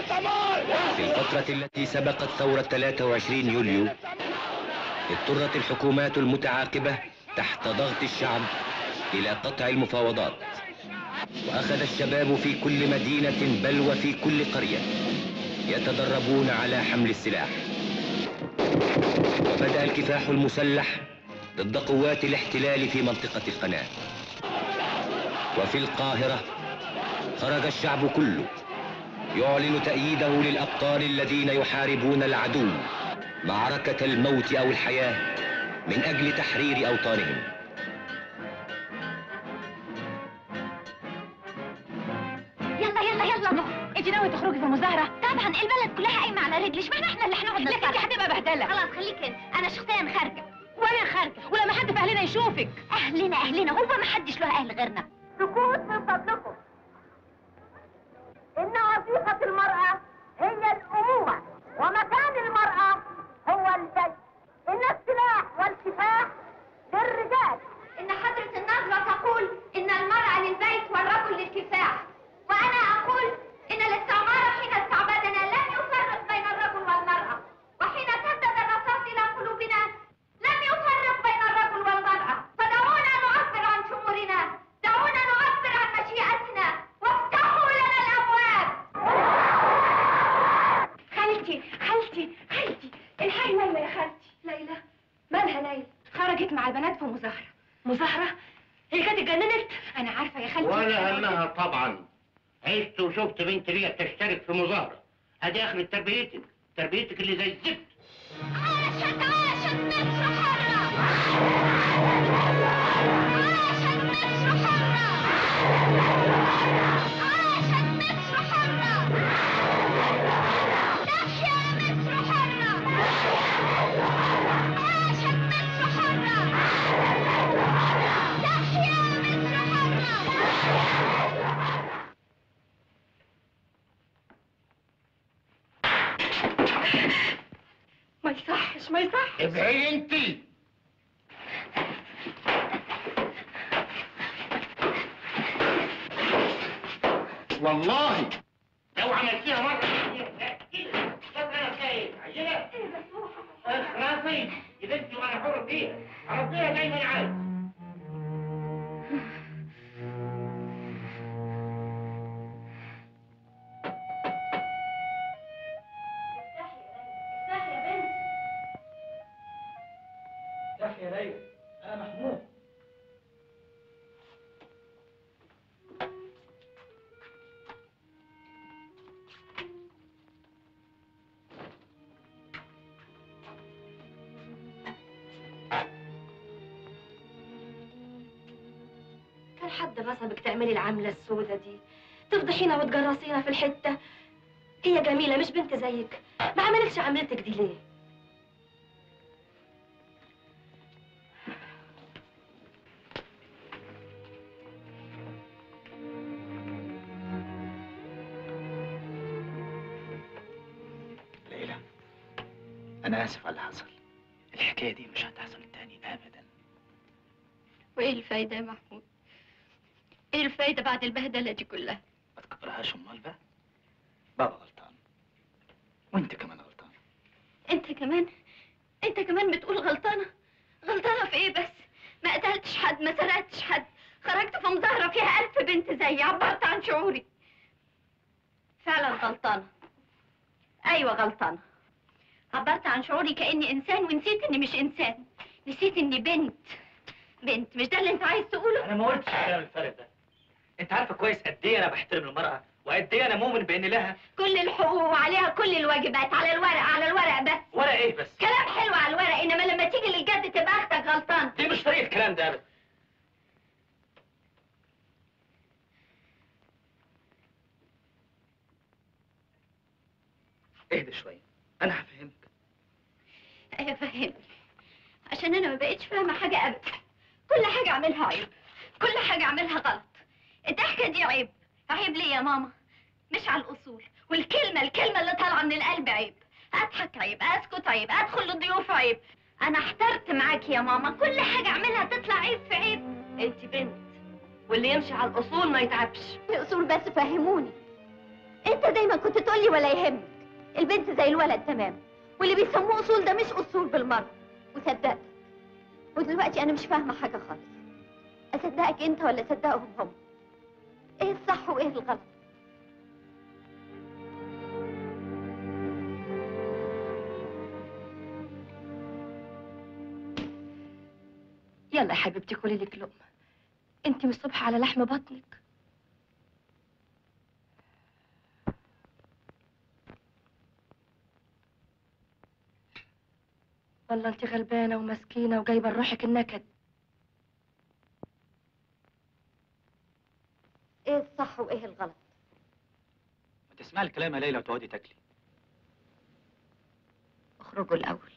في الفترة التي سبقت ثورة 23 يوليو اضطرت الحكومات المتعاقبة تحت ضغط الشعب إلى قطع المفاوضات وأخذ الشباب في كل مدينة بل وفي كل قرية يتدربون على حمل السلاح وبدأ الكفاح المسلح ضد قوات الاحتلال في منطقة القناة وفي القاهرة خرج الشعب كله يعلن تأييده للأبطال الذين يحاربون العدو معركة الموت أو الحياة من أجل تحرير أوطانهم يلا يلا يلا انت ناوي تخرجي في مظاهرة؟ طبعا البلد كلها قايمة على رجلي اشمعنى احنا اللي هنقعد لكن دي هتبقى بهدلة خلاص خليك انت انا شخصيا خارجة وانا خارجة ولما حد في اهلنا يشوفك اهلنا اهلنا هو ما حدش له اهل غيرنا سكوت من فضلكم إن وظيفة المرأة هي الأمومة ومكان المرأة هو البيت إن السلاح والكفاح للرجال ان حضرة النظرة تقول ان المرأة للبيت والرجل للكفاح وانا اقول ان الاستعمار حين استعبدنا لم يفرق بين الرجل والمرأة وحين سدد الرصاص الى قلوبنا لم يفرق بين الرجل والمرأة فدعونا نعبر عن شعورنا دعونا نعبر عن مشيئتنا وافتحوا لنا الابواب خالتي خالتي خالتي الحي ليلى يا خالتي ليلى مالها ليلى خرجت مع البنات في مظاهرة مظاهرة؟ هي كانت اتجننت؟ أنا عارفة يا خالتي ولا همها طبعا عشت وشفت بنت ليا بتشترك في مظاهرة ادي اخر تربيتك تربيتك اللي زي الزفت عاشت عاشت مصر حرة عاشت مصر حرة عاشت مصر حرة تحيا مصر حرة عاشت مصر حرة تحيا مصر حرة ما يصحش ما يصحش ابعدي انت والله لو عملتيها مرة كده فاكرة انا خايف عايزة اخرافي يا بنتي وانا حر فيها ربنا زي ما انا عايز يا ليلى انا محمود كان حد غصبك تعملي العملة السودة دي تفضحينا وتجرسينا في الحتة هي جميلة مش بنت زيك ما عملتش عملتك دي ليه ليلى انا اسف على اللي حصل الحكايه دي مش هتحصل تاني ابدا وايه الفايدة يا محمود ايه الفايدة بعد البهدلة دي كلها ما تكبرهاش امال بقى بابا غلطان وانت كمان غلطان انت كمان انت كمان بتقول غلطانة غلطانة في ايه بس ما قتلتش حد ما سرقتش حد خرجت في مظاهرة فيها ألف بنت زيي عبرت عن شعوري فعلا غلطانة أيوة غلطانة عبرت عن شعوري كأني إنسان ونسيت إني مش إنسان نسيت إني بنت بنت مش ده اللي أنت عايز تقوله؟ انا ما قلتش الكلام الفارغ ده انت عارفه كويس قد ايه انا بحترم المراه وقد ايه انا مؤمن بان لها كل الحقوق وعليها كل الواجبات على الورق على الورق بس ولا ايه بس كلام حلو على الورق إنما لما تيجي للجد تبقى أختك غلطانة دي مش طريقه الكلام ده ابدا اهدى شويه انا هفهمك ايوه فهمني عشان انا ما بقتش فاهمه حاجه ابدا كل حاجه اعملها عيب كل حاجه اعملها غلط الضحكه دي عيب عيب ليه يا ماما مش على الاصول والكلمه الكلمه اللي طالعه من القلب عيب اضحك عيب اسكت عيب ادخل للضيوف عيب انا احترت معاكي يا ماما كل حاجه اعملها تطلع عيب في عيب انت بنت واللي يمشي على الاصول ما يتعبش الاصول بس فهموني انت دايما كنت تقولي ولا يهمك البنت زي الولد تمام واللي بيسموه اصول ده مش اصول بالمره وصدقتك ودلوقتي انا مش فاهمه حاجه خالص اصدقك انت ولا اصدقهم هم ايه الصح وايه الغلط يلا يا حبيبتي كلي لك لقمه انت من الصبح على لحم بطنك والله انت غلبانه ومسكينه وجايبه لروحك النكد ايه الصح وايه الغلط ما تسمعي الكلام يا ليلى وتقعدي تاكلي اخرجوا الاول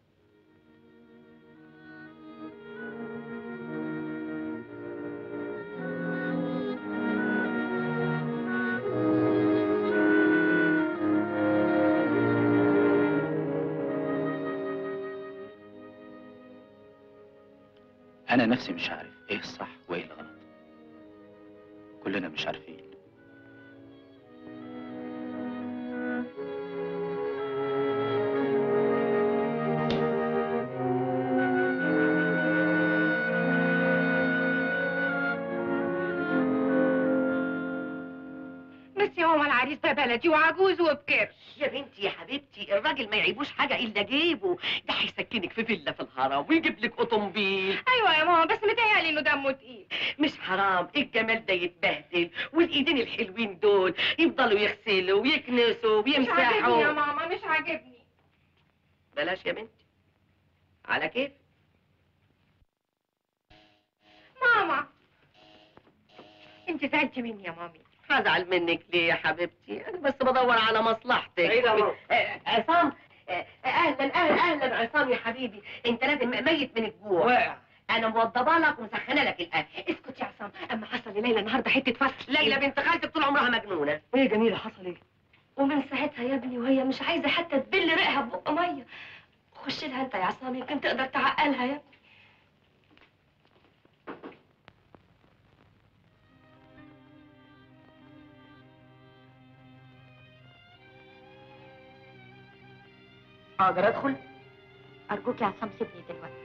انا نفسي مش عارف ايه الصح وايه الغلط كلنا مش عارفين بس يا ماما العريس ده بلدي وعجوز وبكرش يا بنتي يا حبيبتي الراجل ما يعيبوش حاجه الا جيبه ده هيسكنك في فيلا في الهرم ويجيب لك اوتومبيل ايوه يا ماما بس متهيألي انه دمه تقيل مش حرام الجمال ده يتبهدل والايدين الحلوين دول يفضلوا يغسلوا ويكنسوا مش عاجبني يا ويمسحوا ماما مش عاجبني بلاش يا بنتي على كيف ماما انت زعلتي مني يا مامي هزعل منك ليه يا حبيبتي انا بس بدور على مصلحتك عيد يا ماما. آه، عصام آه، اهلا اهلا اهلا عصام يا حبيبي انت لازم ميت من الجوع واقع انا موضبه لك ومسخنه لك الاكل اسكت يا عصام اما حصل لليلى النهارده حته فصل ليلى بنت خالتك طول عمرها مجنونه ايه جميله حصل ايه ومن ساعتها يا ابني وهي مش عايزه حتى تبل ريقها ببق ميه خش لها انت يا عصام يمكن تقدر تعقلها يا ابني اقدر ادخل ارجوك يا عصام سيبني دلوقتي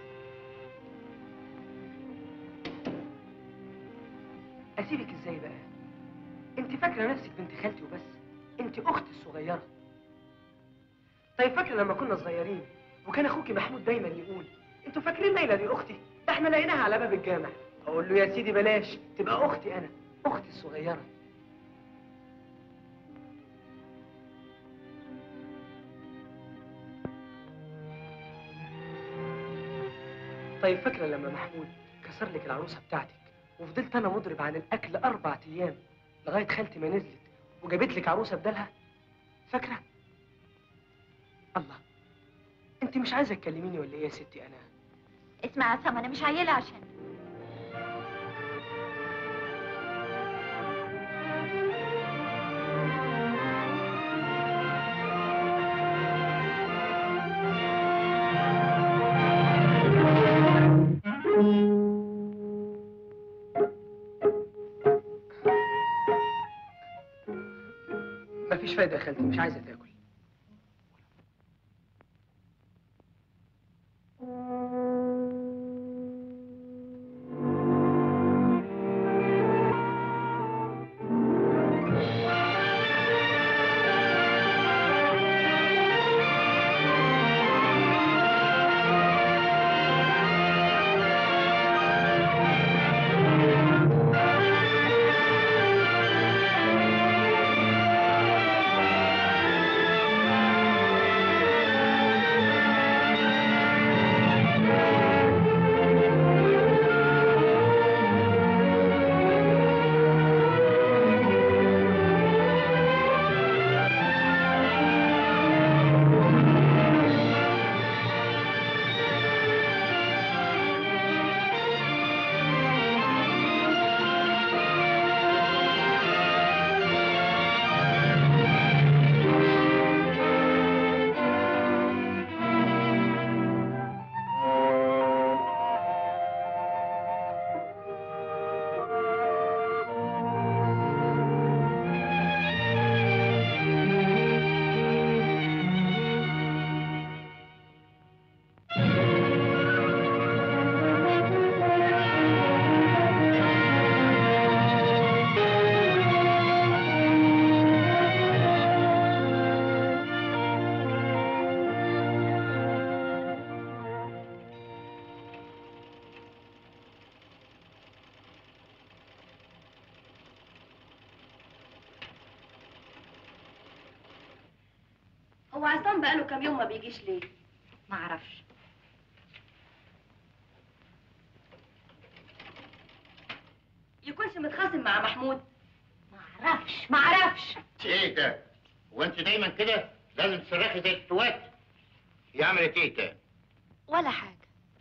اسيبك ازاي بقى انت فاكره نفسك بنت خالتي وبس انت اختي الصغيره طيب فاكره لما كنا صغيرين وكان اخوكي محمود دايما يقول انتوا فاكرين ليلى دي اختي ده احنا لقيناها على باب الجامع اقول له يا سيدي بلاش تبقى اختي انا اختي الصغيره طيب فاكره لما محمود كسر لك العروسه بتاعتك وفضلت انا مضرب عن الاكل اربع ايام لغايه خالتي ما نزلت وجابت لك عروسه بدالها فاكره الله انت مش عايزه تكلميني ولا ايه يا ستي انا اسمع يا عصام انا مش عيله عشان مفيش فايده يا خالتي مش عايزه تاكل هو عصام بقاله كام يوم ما بيجيش ليه ما اعرفش يكونش متخاصم مع محمود ما اعرفش ما اعرفش ايه ده؟ هو انت دايما كده لازم تصرخي زي التوات هي عملت ايه ده؟ ولا حاجه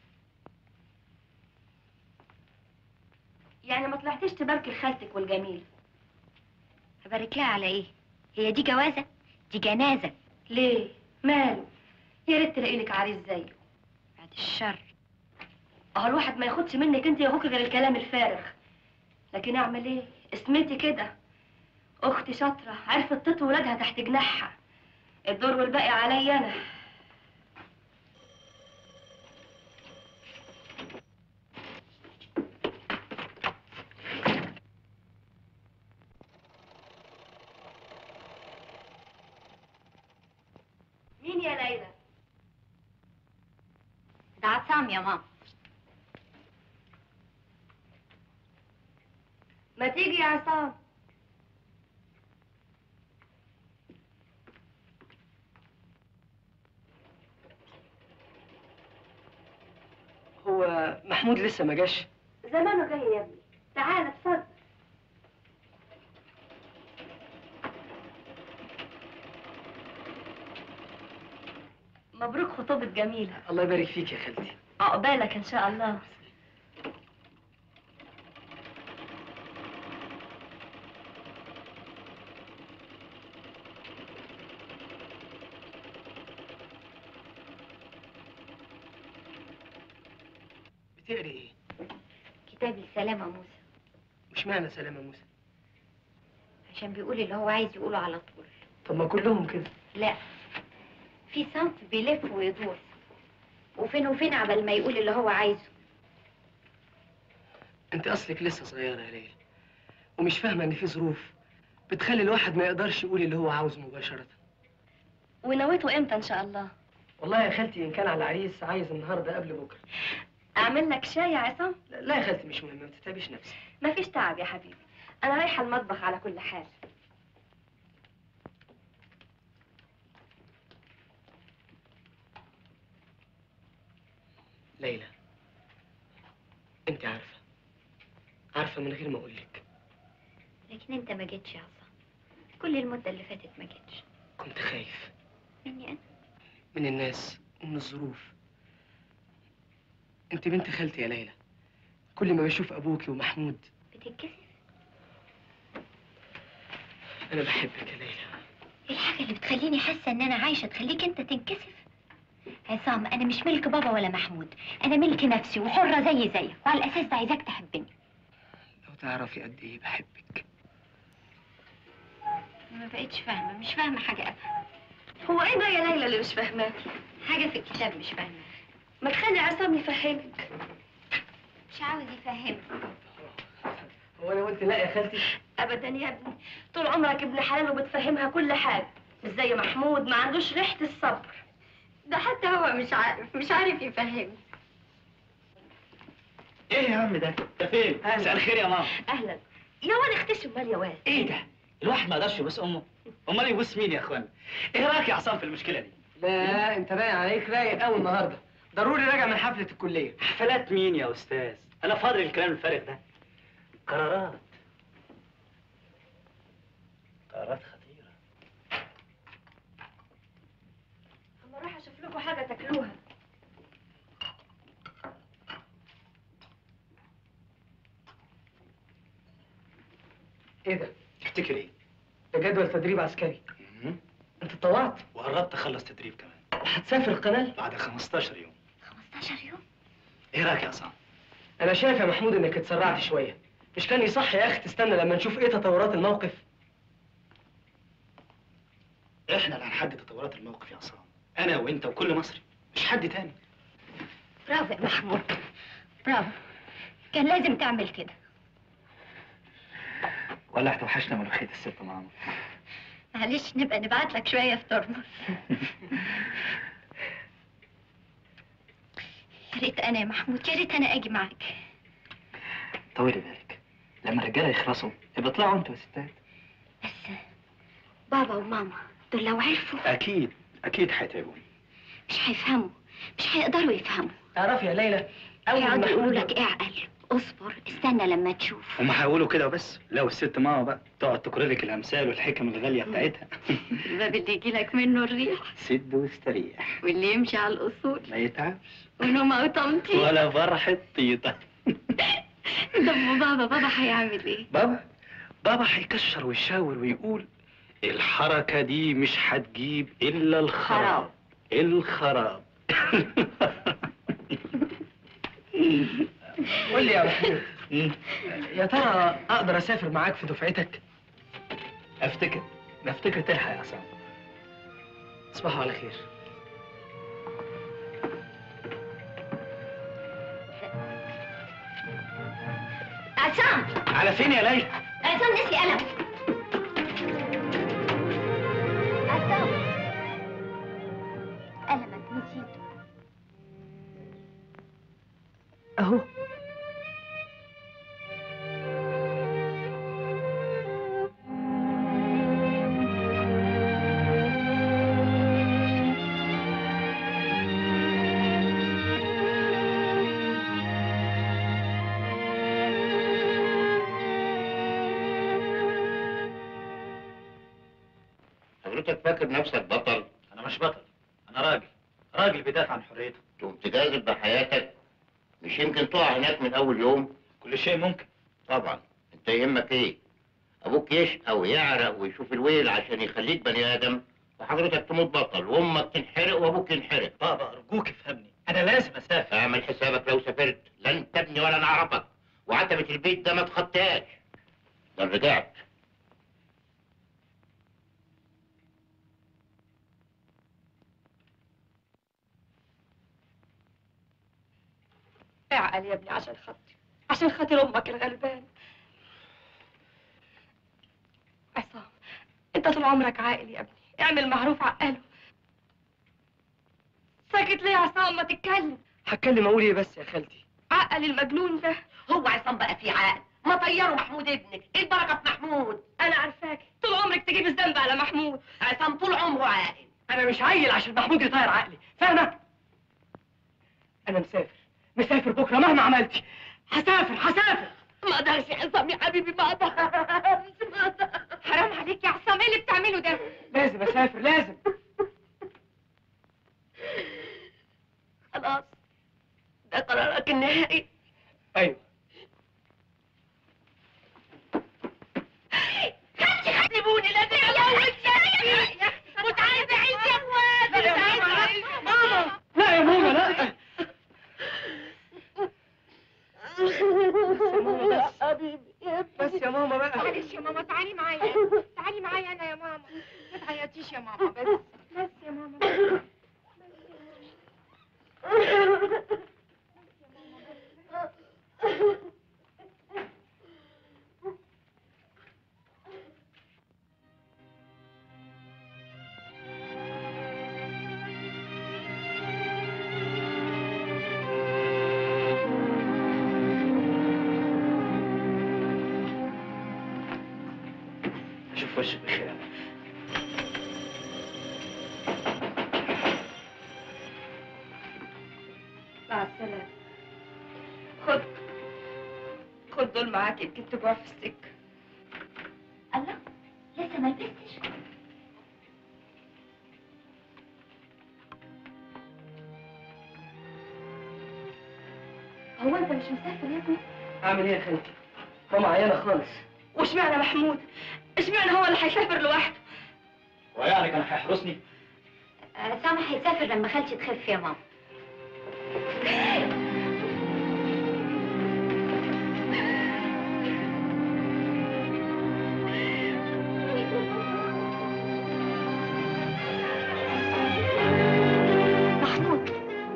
يعني ما طلعتيش تباركي لخالتك والجميل هبارك لها على ايه هي دي جوازه دي جنازه ليه ماله يا ريت تلاقي لك عريس زيه بعد الشر اهو الواحد ما ياخدش منك انت يا اخوك غير الكلام الفارغ لكن اعمل ايه اسمتي كده اختي شاطره عرفت تطوي ولادها تحت جناحها الدور والباقي عليا انا مين يا ليلى ده عصام يا ماما ما تيجي يا عصام هو محمود لسه ما جاش زمانه جاي يا ابني تعال اتفضل مبروك خطوبة جميلة الله يبارك فيك يا خالتي عقبالك ان شاء الله بتقري ايه كتاب السلامة موسى مش معنى سلامة موسى عشان بيقول اللي هو عايز يقوله على طول طب ما كلهم كده لا في صنف بيلف ويدور وفين وفين عبال ما يقول اللي هو عايزه انت اصلك لسه صغيره يا ليلى ومش فاهمه ان في ظروف بتخلي الواحد ما يقدرش يقول اللي هو عاوزه مباشره ونويته امتى ان شاء الله والله يا خالتي ان كان على العريس عايز النهارده قبل بكره اعمل لك شاي يا عصام لا, لا يا خالتي مش مهم ما تتعبيش نفسك مفيش تعب يا حبيبي انا رايحه المطبخ على كل حال ليلى انت عارفه عارفه من غير ما اقول لك لكن انت ما جيتش يا عصام كل المدة اللي فاتت ما جيتش كنت خايف مني انا من الناس ومن الظروف انت بنت خالتي يا ليلى كل ما بشوف ابوكي ومحمود بتتكسف انا بحبك يا ليلى الحاجة اللي بتخليني حاسة ان انا عايشة تخليك انت تنكسف عصام انا مش ملك بابا ولا محمود انا ملك نفسي وحرة زي زيك وعلى الاساس ده عايزاك تحبني لو تعرفي قد ايه بحبك ما بقتش فاهمة مش فاهمة حاجة ابدا هو ايه ده يا ليلى اللي مش فاهماه حاجة في الكتاب مش فاهمة ما تخلي عصام يفهمك مش عاوز يفهمك هو انا قلت لا يا خالتي ابدا يا ابني طول عمرك ابن حلال وبتفهمها كل حاجه مش زي محمود ما عندوش ريحه الصبر ده حتى هو مش عارف مش عارف يفهمك ايه يا عم ده؟ ده فين؟ مساء الخير يا ماما اهلا يا واد اختشم مال يا واد ايه ده؟ الواحد ما يقدرش يبوس امه امال يبوس مين يا اخوانا؟ ايه رايك يا عصام في المشكله دي؟ لا انت باين عليك رايق قوي النهارده ضروري راجع من حفله الكليه حفلات مين يا استاذ؟ انا فاضل الكلام الفارغ ده قرارات قرارات خطيره اما اروح اشوف لكم حاجه تاكلوها ايه ده تفتكر ايه؟ ده جدول تدريب عسكري انت اتطوعت وقربت اخلص تدريب كمان وهتسافر القناه بعد 15 يوم 15 يوم ايه رايك يا عصام؟ انا شايف يا محمود انك اتسرعت شويه مش كان يصح يا اخي تستنى لما نشوف ايه تطورات الموقف احنا اللي هنحدد تطورات الموقف يا عصام انا وانت وكل مصري مش حد تاني برافو يا محمود برافو كان لازم تعمل كده ولا هتوحشنا ملوخيه الست ماما معلش نبقى نبعت لك شويه في ترمس يا ريت انا يا محمود يا ريت انا اجي معاك طولي بالك لما الرجاله يخلصوا يبقى اطلعوا انتوا يا ستات بس بابا وماما دول لو عرفوا اكيد اكيد هيتعبوا مش هيفهموا مش هيقدروا يفهموا تعرفي يا ليلى اول ما هيقعدوا يقولوا محمود- لك اعقل اصبر استنى لما تشوف هم هيقولوا كده وبس لو الست ماما بقى تقعد تقرا لك الامثال والحكم الغاليه بتاعتها الباب اللي يجي لك منه الريح سد واستريح واللي يمشي على الاصول ما يتعبش ونومه وطمطي ولا فرحة طيطة طب وبابا بابا هيعمل ايه؟ بابا بابا هيكشر ويشاور ويقول الحركة دي مش هتجيب إلا الخراب الخراب قول لي يا محمود يا ترى اقدر اسافر معاك في دفعتك افتكر افتكر تلحق يا عصام تصبحوا على خير عصام على فين يا ليلى؟ عصام نسي قلم عصام قلمك نسيته اهو حضرتك فاكر نفسك بطل أنا مش بطل أنا راجل راجل بيدافع عن حريته تقوم تجازف بحياتك مش يمكن تقع هناك من اول يوم كل شيء ممكن طبعا انت يهمك ايه ابوك يشقى ويعرق ويشوف الويل عشان يخليك بني ادم وحضرتك تموت بطل وامك تنحرق وابوك ينحرق بابا أرجوك افهمني أنا لازم أسافر اعمل حسابك لو سافرت لن تبني ولا نعرفك وعتبة البيت ده ما تخطيهاش ده رجعت اعقل يا ابني عشان خاطري عشان خاطر امك الغلبان عصام انت طول عمرك عاقل يا ابني اعمل معروف عقله ساكت ليه يا عصام ما تتكلم هتكلم اقول ايه بس يا خالتي عقل المجنون ده هو عصام بقى في عقل ما طيروا محمود ابنك ايه البركه في محمود انا عارفاك طول عمرك تجيب الذنب على محمود عصام طول عمره عاقل انا مش عيل عشان محمود يطير عقلي فاهمه انا مسافر مسافر بكره مهما عملتي هسافر هسافر ما اقدرش يا عصام يا حبيبي ما اقدرش ما اقدرش حرام عليك يا عصام ايه اللي بتعمله ده لازم اسافر لازم خلاص ده قرارك النهائي ايوه سيبوني لازم اموت نفسي مش عايزه اعيش يا اخواتي مش عايزه اعيش ماما لا يا ماما لا حبيبي يا بس يا ماما بقى معلش يا ماما تعالي معايا تعالي معايا انا يا ماما ما تعيطيش يا ماما بس بس يا ماما بس. أشوف وشك بخير مع السلامة خد خد دول معاك يمكن تجوع في السكة الله لسه ما لبستش هو انت مش مسافر يا ابني اعمل ايه يا خالتي ماما عيانه خالص واشمعنى محمود اشمعنى هو اللي هيسافر لوحده ويعني كان هيحرسني عصام هيسافر لما خالتي تخف يا ماما محمود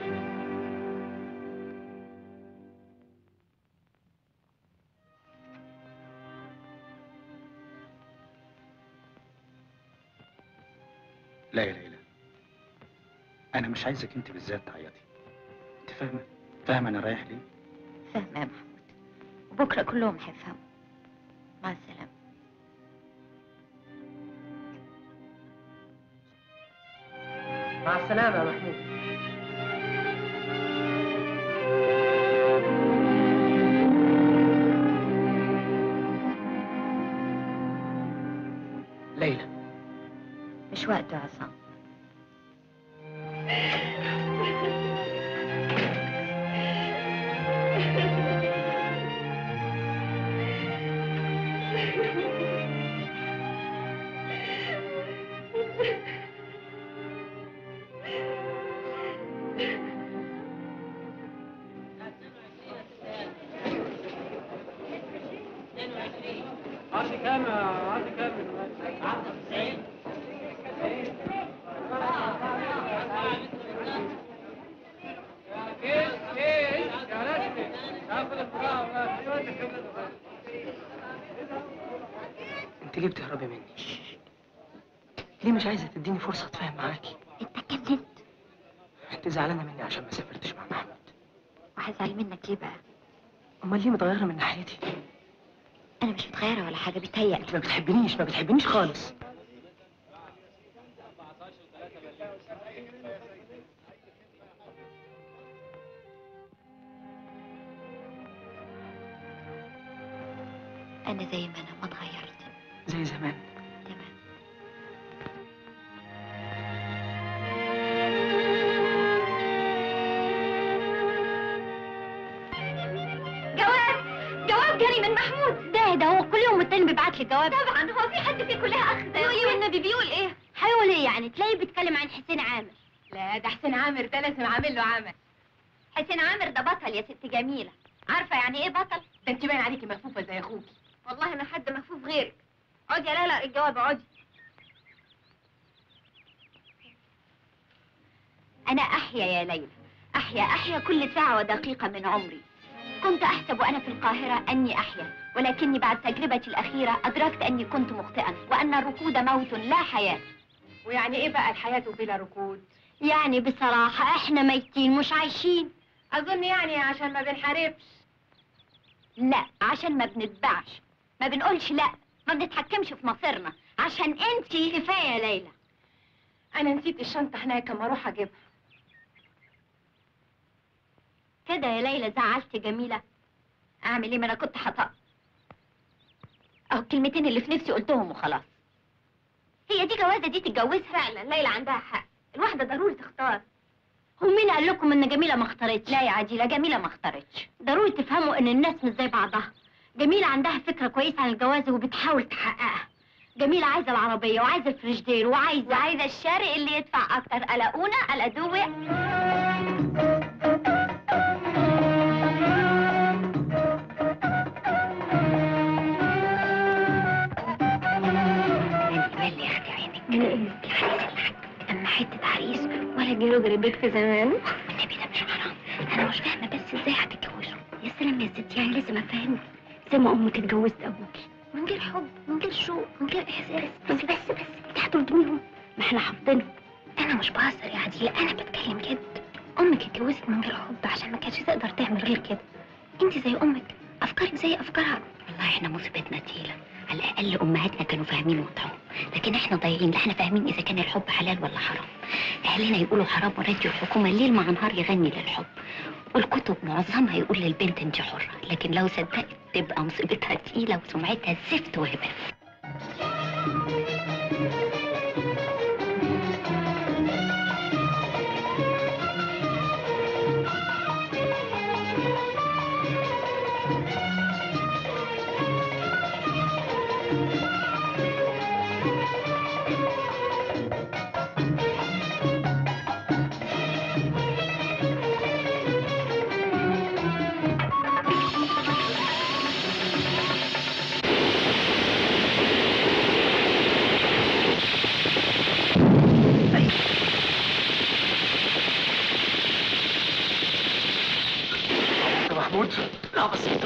لا يا ليلى أنا مش عايزك أنت بالذات تعيطي أنت فاهمة؟ فاهمة أنا رايح ليه؟ فاهمة يا محمود وبكرة كلهم هيفهموا مع السلامة مع السلامة يا محمود ليلى مش وقته يا عصام انت ليه بتهربي مني؟ ليه مش عايزة تديني فرصة اتفاهم معاكي؟ انت اتجننت انت زعلانة مني عشان ما سافرتش مع محمود وهزعل منك ليه بقى امال ليه متغيرة من ناحيتي؟ انا مش متغيره ولا حاجه بيتهيألي انت ما بتحبنيش ما بتحبنيش خالص انا زي ما انا ما اتغيرت زي زمان تمام جواب جواب جري من محمود ده ده هو كل يوم والتاني بيبعت لي جواب طبعا هو في حد في كلها اخ ده يقول والنبي بيقول ايه هيقول ايه يعني تلاقيه بيتكلم عن حسين عامر لا ده حسين عامر ده لازم عامل له عمل حسين عامر ده بطل يا ست جميله عارفه يعني ايه بطل ده انت باين عليكي ملفوفه زي اخوكي والله ما حد مكفوف غيرك اقعدي يا لا الجواب اقعدي انا احيا يا ليلى احيا احيا كل ساعه ودقيقه من عمري كنت احسب وانا في القاهره اني احيا ولكني بعد تجربتي الاخيره ادركت اني كنت مخطئا وان الركود موت لا حياه ويعني ايه بقى الحياه بلا ركود يعني بصراحه احنا ميتين مش عايشين اظن يعني عشان ما بنحاربش لا عشان ما بنتبعش ما بنقولش لا ما بنتحكمش في مصيرنا عشان انتي كفايه يا ليلى انا نسيت الشنطه هناك اما اروح اجيبها كده يا ليلى زعلت جميلة اعمل ايه ما انا كنت هطق اهو الكلمتين اللي في نفسي قلتهم وخلاص هي دي جوازة دي تتجوزها فعلا ليلى عندها حق الواحدة ضروري تختار هو مين قال لكم ان جميلة ما اختارتش لا يا عديلة جميلة ما اختارتش ضروري تفهموا ان الناس مش زي بعضها جميلة عندها فكرة كويسة عن الجواز وبتحاول تحققها جميلة عايزة العربية وعايزة الفريجدير وعايزة وعايزة الشارع اللي يدفع أكتر قلقونا قلقدوة مالي يا اختي عينك يا عريس الحاج اما حته عريس ولا جيله جربت في زمان النبي ده مش حرام انا مش فاهمه بس ازاي هتتجوزوا يا سلام يا ستي يعني لازم افهمك زي ما امك اتجوزت ابوكي من غير حب من غير شوق من غير احساس بس بس بس انت هتردميهم ما احنا حافظينهم انا مش بهزر يا عديله انا بتكلم جد امك اتجوزت من غير حب عشان ما كانتش تقدر تعمل غير كده انت زي امك افكارك زي افكارها والله احنا مصيبتنا تقيله على الاقل امهاتنا كانوا فاهمين وضعهم لكن احنا ضايعين لا احنا فاهمين اذا كان الحب حلال ولا حرام اهلنا يقولوا حرام وراديو الحكومه ليل مع نهار يغني للحب والكتب معظمها يقول للبنت انت حره لكن لو صدقت تبقى مصيبتها تقيله وسمعتها زفت وهبل يا محمود لا بسيطة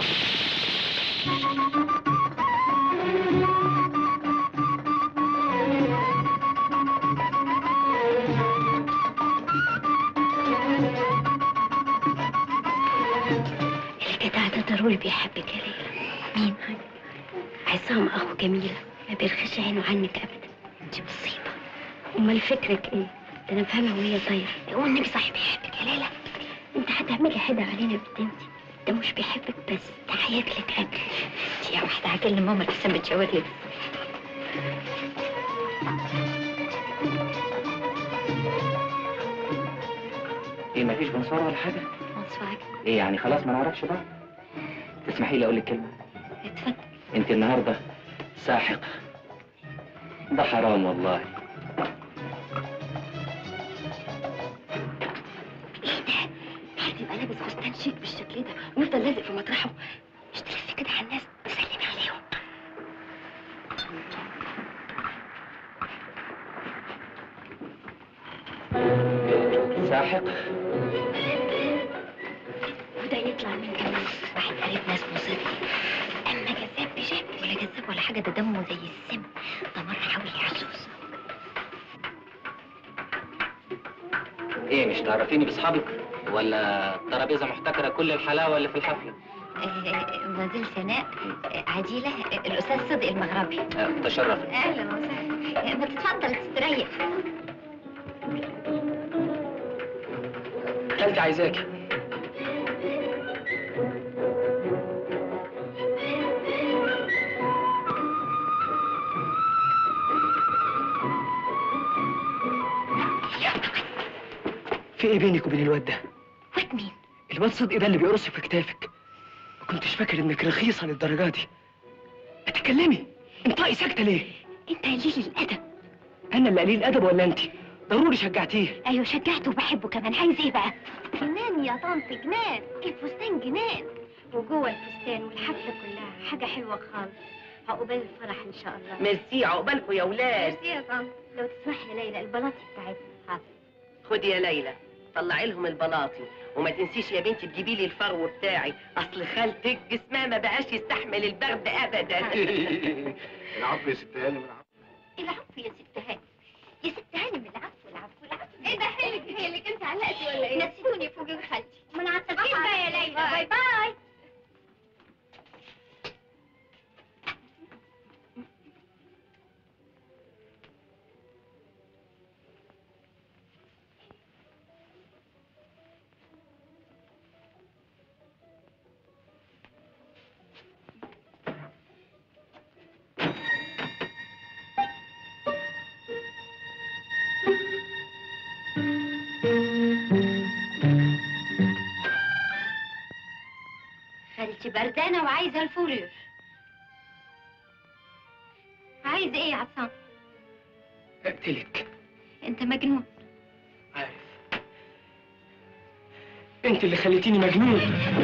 الجدع ده ضروري بيحبك يا ليلى مين عصام اخو جميلة ما بيرخش عينه عنك ابدا انت مصيبة امال فكرك ايه ده انا فاهمه وهي طايره هو النبي صاحب بيحبك يا ليلى انت هتعملي حدا علينا يا بنت انتي ده مش بيحبك بس ده هياكلك اكل يا واحده هكلم ماما لسه بتشاور لي ايه مفيش بنصور ولا حاجه مصفعك ايه يعني خلاص ما نعرفش بعض تسمحي لي اقول لك كلمه اتفضل انت النهارده ساحق ده حرام والله ايه ده حد يبقى لابس فستان شيك بالشكل ده ويفضل لازق في مطرحه مش تلفي كده على الناس تسلمي عليهم ساحق وده يطلع من كمان واحد قريب ناس مصري اما جذاب بجد ولا جذاب ولا حاجه ده دمه زي السم ده مره حاول يحسوس ايه مش تعرفيني باصحابك ولا الترابيزه محتكره كل الحلاوه اللي في الحفله مدير سناء آه، عديله آه، الاستاذ صدق المغربي آه، تشرف اهلا وسهلا آه، ما تتفضل تستريح خالتي عايزاك في ايه بينك وبين الواد ده؟ واد مين الواد صدقي ده اللي بيقرص في كتافك ما كنتش فاكر انك رخيصه للدرجه دي اتكلمي انطقي ساكته ليه؟ انت قليل الادب انا اللي قليل ادب ولا انت؟ ضروري شجعتيه ايوه شجعته وبحبه كمان عايز ايه بقى جنان يا طنط جنان الفستان جنان وجوه الفستان والحفله كلها حاجه حلوه خالص عقبال الفرح ان شاء الله ميرسي عقبالكم يا ولاد ميرسي يا طنط لو تسمحي يا ليلى البلاطي بتاعتنا حاضر خدي يا ليلى طلعي لهم البلاطي وما تنسيش يا بنتي تجيبي لي الفرو بتاعي اصل خالتك جسمها ما بقاش يستحمل البرد ابدا العفو يا ست هانم العفو العفو يا ست هانم يا ست هانم العفو العفو العفو ايه ده حيلك حيلك انت علقتي ولا ايه؟ نسيتوني فوق خالتي ما انا عتبتين بقى يا ليلى باي باي خالتي بردانة وعايزة الفورير عايز ايه يا عصام؟ اقتلك انت مجنون عارف انت اللي خليتيني مجنون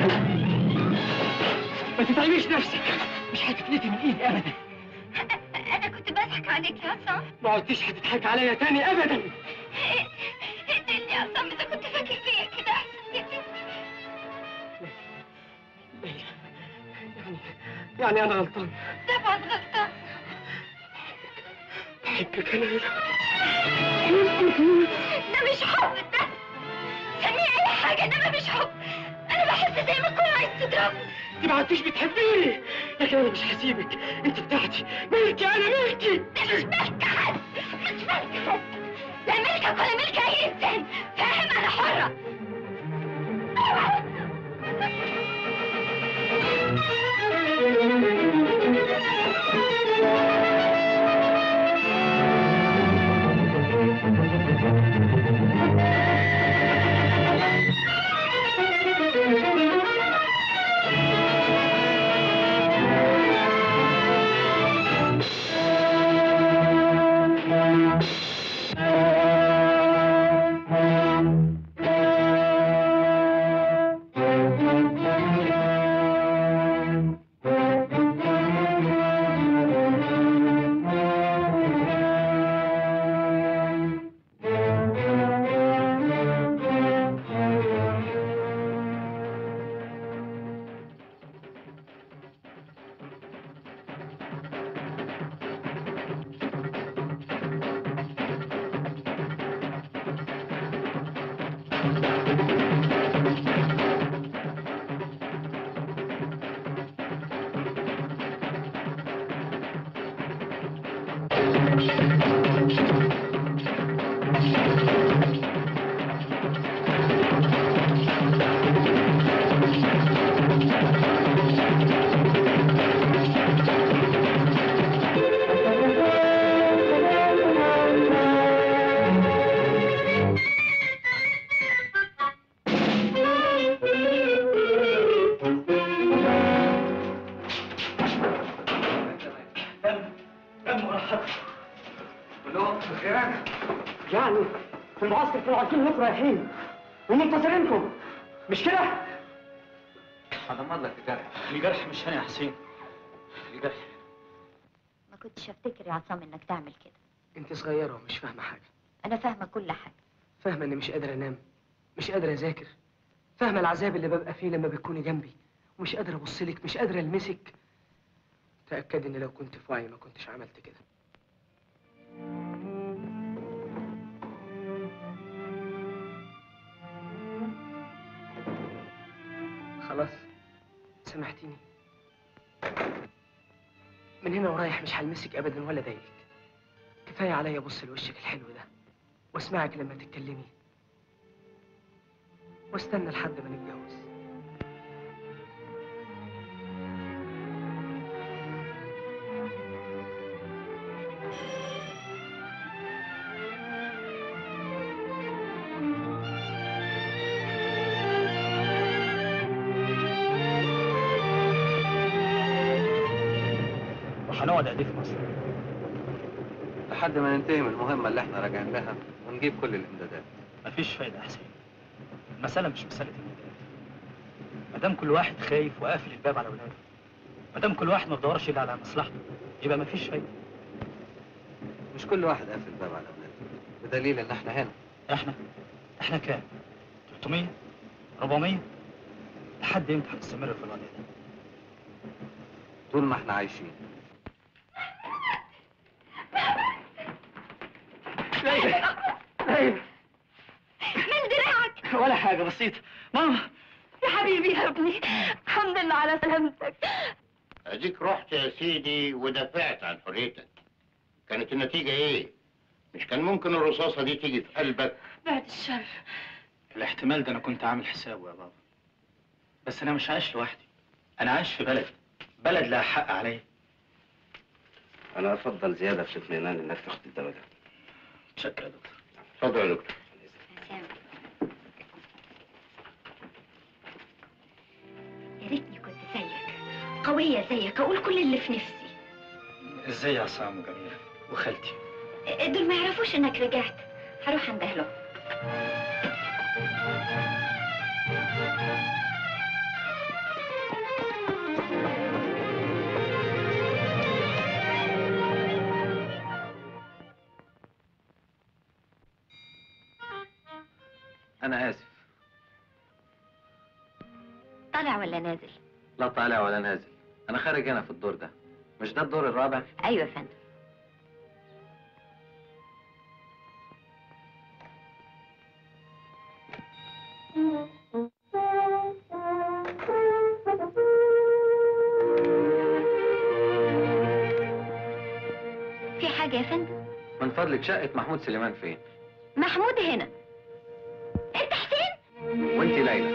ما تتعبيش نفسك مش هتفلتي من ايدي ابدا انا كنت بضحك عليك يا عصام ما عدتيش هتضحك عليا تاني ابدا اقتلني يا عصام اذا كنت فاكر فيا كده احسن كده يعني يعني انا غلطان طبعا غلطان بحبك انا ده مش حب ده سميه اي حاجه انما مش حب انا بحب زي ما تكون عايز تضربني انت ما عدتيش بتحبيني لكن انا مش هسيبك انت بتاعتي ملكي انا ملكي ده مش ملك حد مش ملك حد لا ملكك ولا ملك اي انسان فاهم انا حره Thank you. كم مرحب كلهم خيرانة يعني في المعسكر كانوا عارفين انكم رايحين ومنتظرينكم مش كده؟ هضمن لك الجرح الجرح مش هنا يا حسين الجرح ما كنتش افتكر يا عصام انك تعمل كده انت صغيرة ومش فاهمة حاجة انا فاهمه كل حاجه فاهمة اني مش قادر انام مش قادر اذاكر فاهمة العذاب اللي ببقى فيه لما بتكوني جنبي ومش قادر ابص لك مش قادر المسك تأكد ان لو كنت في وعي ما كنتش عملت كده خلاص سامحتيني من هنا ورايح مش هلمسك ابدا ولا ضايقك كفايه عليا ابص لوشك الحلو ده واسمعك لما تتكلمي واستنى لحد ما نتجوز وهنقعد قد ايه في مصر؟ لحد ما ننتهي من المهمة اللي احنا راجعين لها ونجيب كل الامدادات مفيش فايدة يا حسين المسألة مش مسألة الماديات ما دام كل واحد خايف وقافل الباب على ولاده ما دام كل واحد ما بيدورش الا على مصلحته يبقى مفيش فايدة مش كل واحد قافل الباب على اولاده بدليل ان احنا هنا احنا احنا كام؟ 300 400 لحد امتى هنستمر في الوضع ده؟ طول ما احنا عايشين ليلى ليلى من دراعك ولا حاجه بسيطه ماما يا حبيبي يا ابني الحمد لله على سلامتك اديك رحت يا سيدي ودافعت عن حريتك كانت النتيجة ايه؟ مش كان ممكن الرصاصة دي تيجي في قلبك؟ بعد الشر الاحتمال ده انا كنت عامل حسابه يا بابا بس انا مش عايش لوحدي انا عايش في بلد بلد لها حق عليا انا افضل زيادة في الاطمئنان انك تاخد الدواء ده متشكر يا دكتور اتفضل يا دكتور يا ريتني كنت زيك قوية زيك أقول كل اللي في نفسي ازاي يا عصام وجميلة وخالتي دول ما يعرفوش إنك رجعت هروح عند أهلهم انا اسف طالع ولا نازل؟ لا طالع ولا نازل انا خارج هنا في الدور ده مش ده الدور الرابع أيوة يا فندم في حاجة يا فندم؟ من فضلك شقة محمود سليمان فين محمود هنا انت حسين؟ وانت ليلى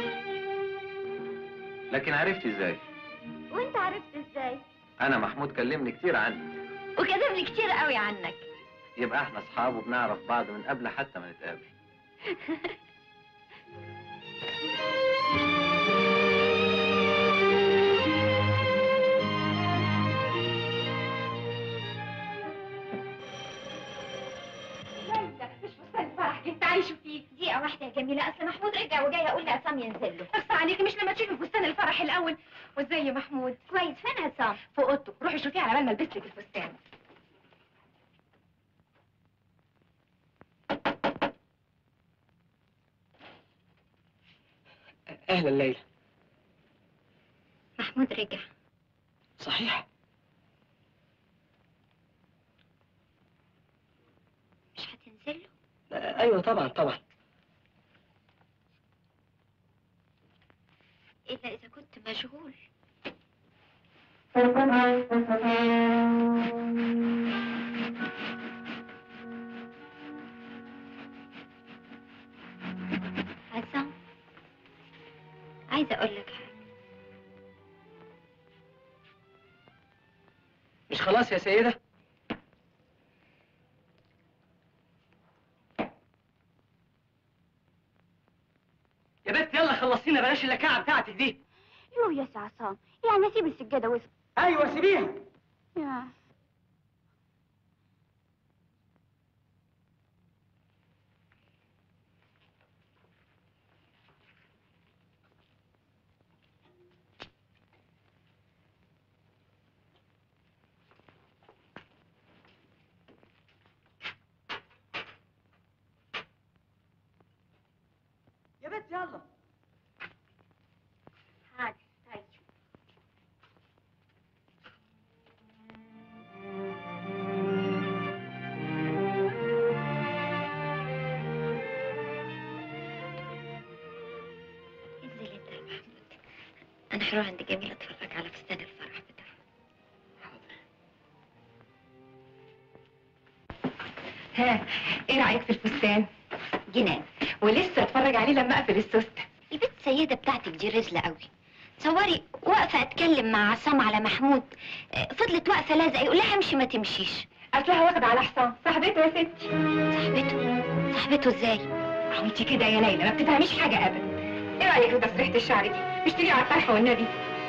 لكن عرفتي ازاي وانت عرفت ازاي؟ انا محمود كلمني كتير عنك وكذب لي كتير قوي عنك يبقى احنا اصحاب وبنعرف بعض من قبل حتى ما نتقابل مش فستان الفرح اللي انت عايشه فيه دقيقة واحدة يا جميلة أصل محمود رجع وجاي أقول لعصام ينزل له أخصى عليكي مش لما تشوفي فستان الفرح الأول وازاي يا محمود كويس فين عصام في أوضته روحي شوفيه على بال ما البس لك الفستان اهلا ليلى محمود رجع صحيح مش هتنزل له آه، ايوه طبعا طبعا إلا إذا كنت مشغول عصام عايزة أقول لك حاجة مش خلاص يا سيدة يا بنت يلا خلصينا بلاش اللكاعة بتاعتك دي يو يا سي عصام يعني اسيب السجاده واسم ايوه سيبيها يا يلا حاضر طيب انزل انت يا محمود انا هروح عند جميل اتفرج على فستان الفرح بتاعها ها ايه رايك في الفستان جنان ولسه اتفرج عليه لما اقفل السوسته البنت السيدة بتاعتك دي رزلة قوي تصوري واقفة اتكلم مع عصام على محمود آه، فضلت واقفة لازقة يقول لها امشي ما تمشيش اصلها واخده على حصان صاحبته يا ستي صاحبته صاحبته ازاي اهو انت كده يا ليلى ما بتفهميش حاجه ابدا ايه رايك في تسريحه الشعر دي اشتريها على الطرحه والنبي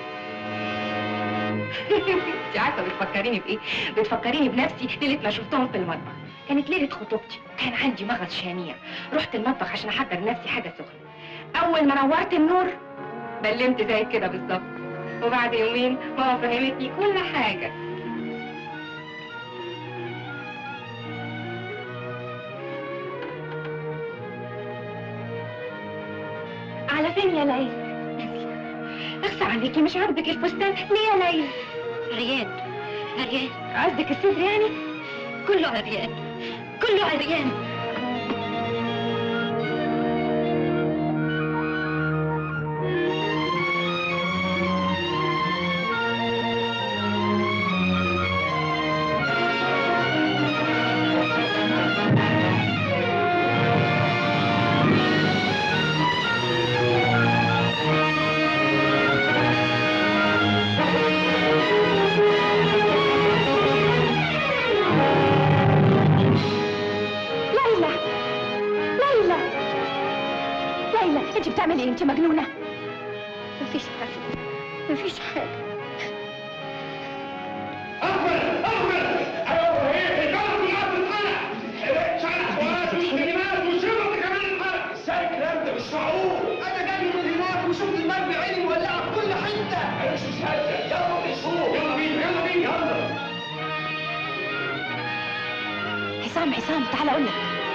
انت عارفه بتفكريني بايه بتفكريني بنفسي ليله ما شفتهم في المطبخ كانت ليله خطوبتي كان عندي مغص شنيع رحت المطبخ عشان احضر لنفسي حاجه سخنه اول ما نورت النور بلمت زي كده بالظبط وبعد يومين ماما فهمتني كل حاجه على فين يا ليلى اخسى عليكي مش عاجبك الفستان ليه يا ليلى عريان عريان قصدك الصدر يعني كله عريان كله عريان ليلى ليلى ليلى انت بتعملي ايه انت مجنونه مفيش حاجة مفيش حاجة اكبر اكبر ايوه ايه الجرس بيقعد الحلق شعر وكلمات وشرط كمان الحلق ازاي الكلام ده مش معقول انا جاي من هناك وشفت المال بعيني مولعه في كل حته انا مش مصدق يلا نشوف يلا بينا يلا بينا يلا عصام عصام تعال اقول لك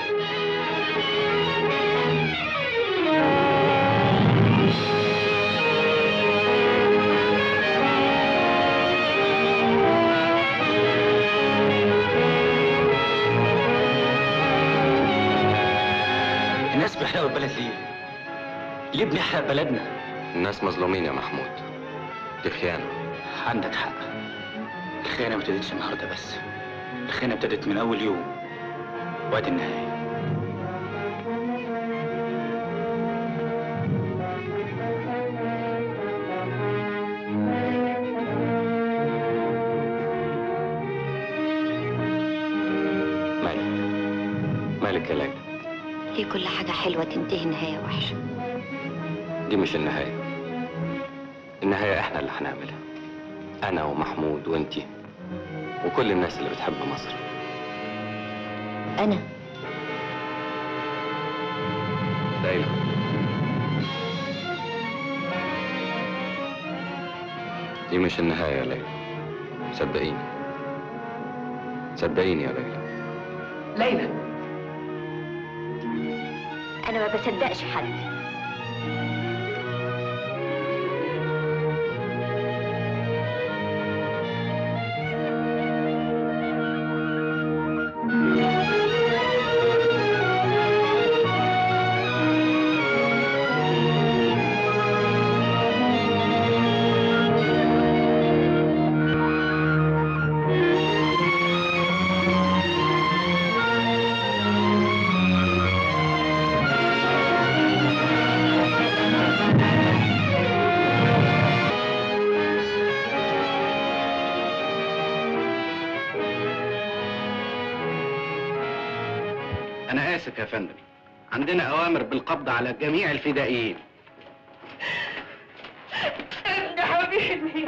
الناس بيحرقوا البلد ليه؟ ليه بنحرق بلدنا؟ الناس مظلومين يا محمود دي خيانة عندك حق الخيانة ما ابتدتش النهارده بس الخيانة ابتدت من أول يوم وقت النهاية مالك مالك يا ليلى ليه كل حاجة حلوة تنتهي نهاية وحشة دي مش النهاية النهاية احنا اللي هنعملها انا ومحمود وانتي وكل الناس اللي بتحب مصر أنا ليلى دي مش النهاية يا ليلى صدقيني صدقيني يا ليلى ليلى أنا ما بصدقش حد أنا آسف يا فندم عندنا أوامر بالقبض على جميع الفدائيين يا حبيبي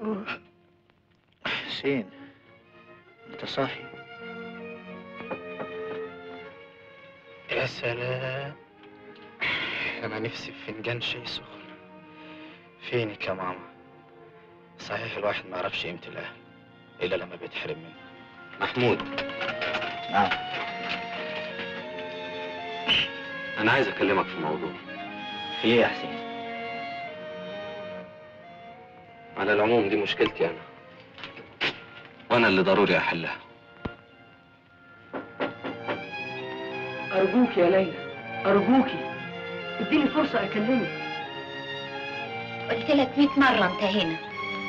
حسين انت صاحي يا سلام انا نفسي في فنجان شاي سخن فينك يا ماما صحيح الواحد ما يعرفش قيمة الاهل الا لما بيتحرم منه محمود نعم انا عايز اكلمك في موضوع في ايه يا حسين على العموم دي مشكلتي انا وانا اللي ضروري احلها أرجوك يا ليلى أرجوكي اديني فرصة أكلمك قلت لك 100 مرة انتهينا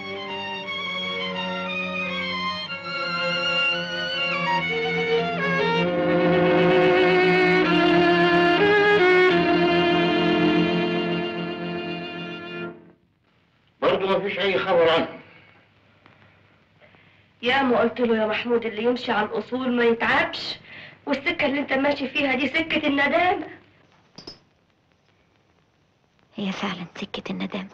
برضه ما فيش اي خبر عنه يا ما قلت له يا محمود اللي يمشي على الأصول ما يتعبش والسكة اللي انت ماشي فيها دي سكة الندامة هي فعلا سكة الندامة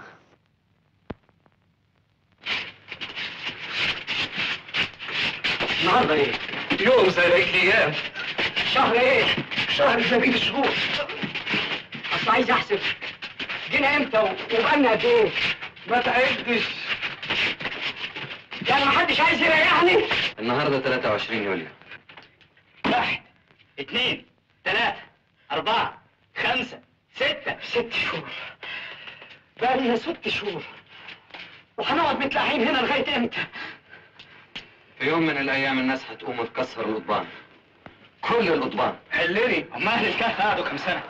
النهارده ايه؟ يوم زي بقية الايام شهر ايه؟ شهر زي بقية الشهور اصل عايز احسب جينا امتى و- وبقالنا قد ايه؟ ما تعدش يعني ما حدش عايز يريحني؟ النهارده 23 يوليو واحد اثنين ثلاثة أربعة خمسة ستة ست شهور بقى لنا ست شهور وهنقعد متلاحين هنا لغاية امتى؟ في يوم من الايام الناس هتقوم تكسر القضبان كل القضبان حلري هم اهل الكهف قعدوا كام سنة؟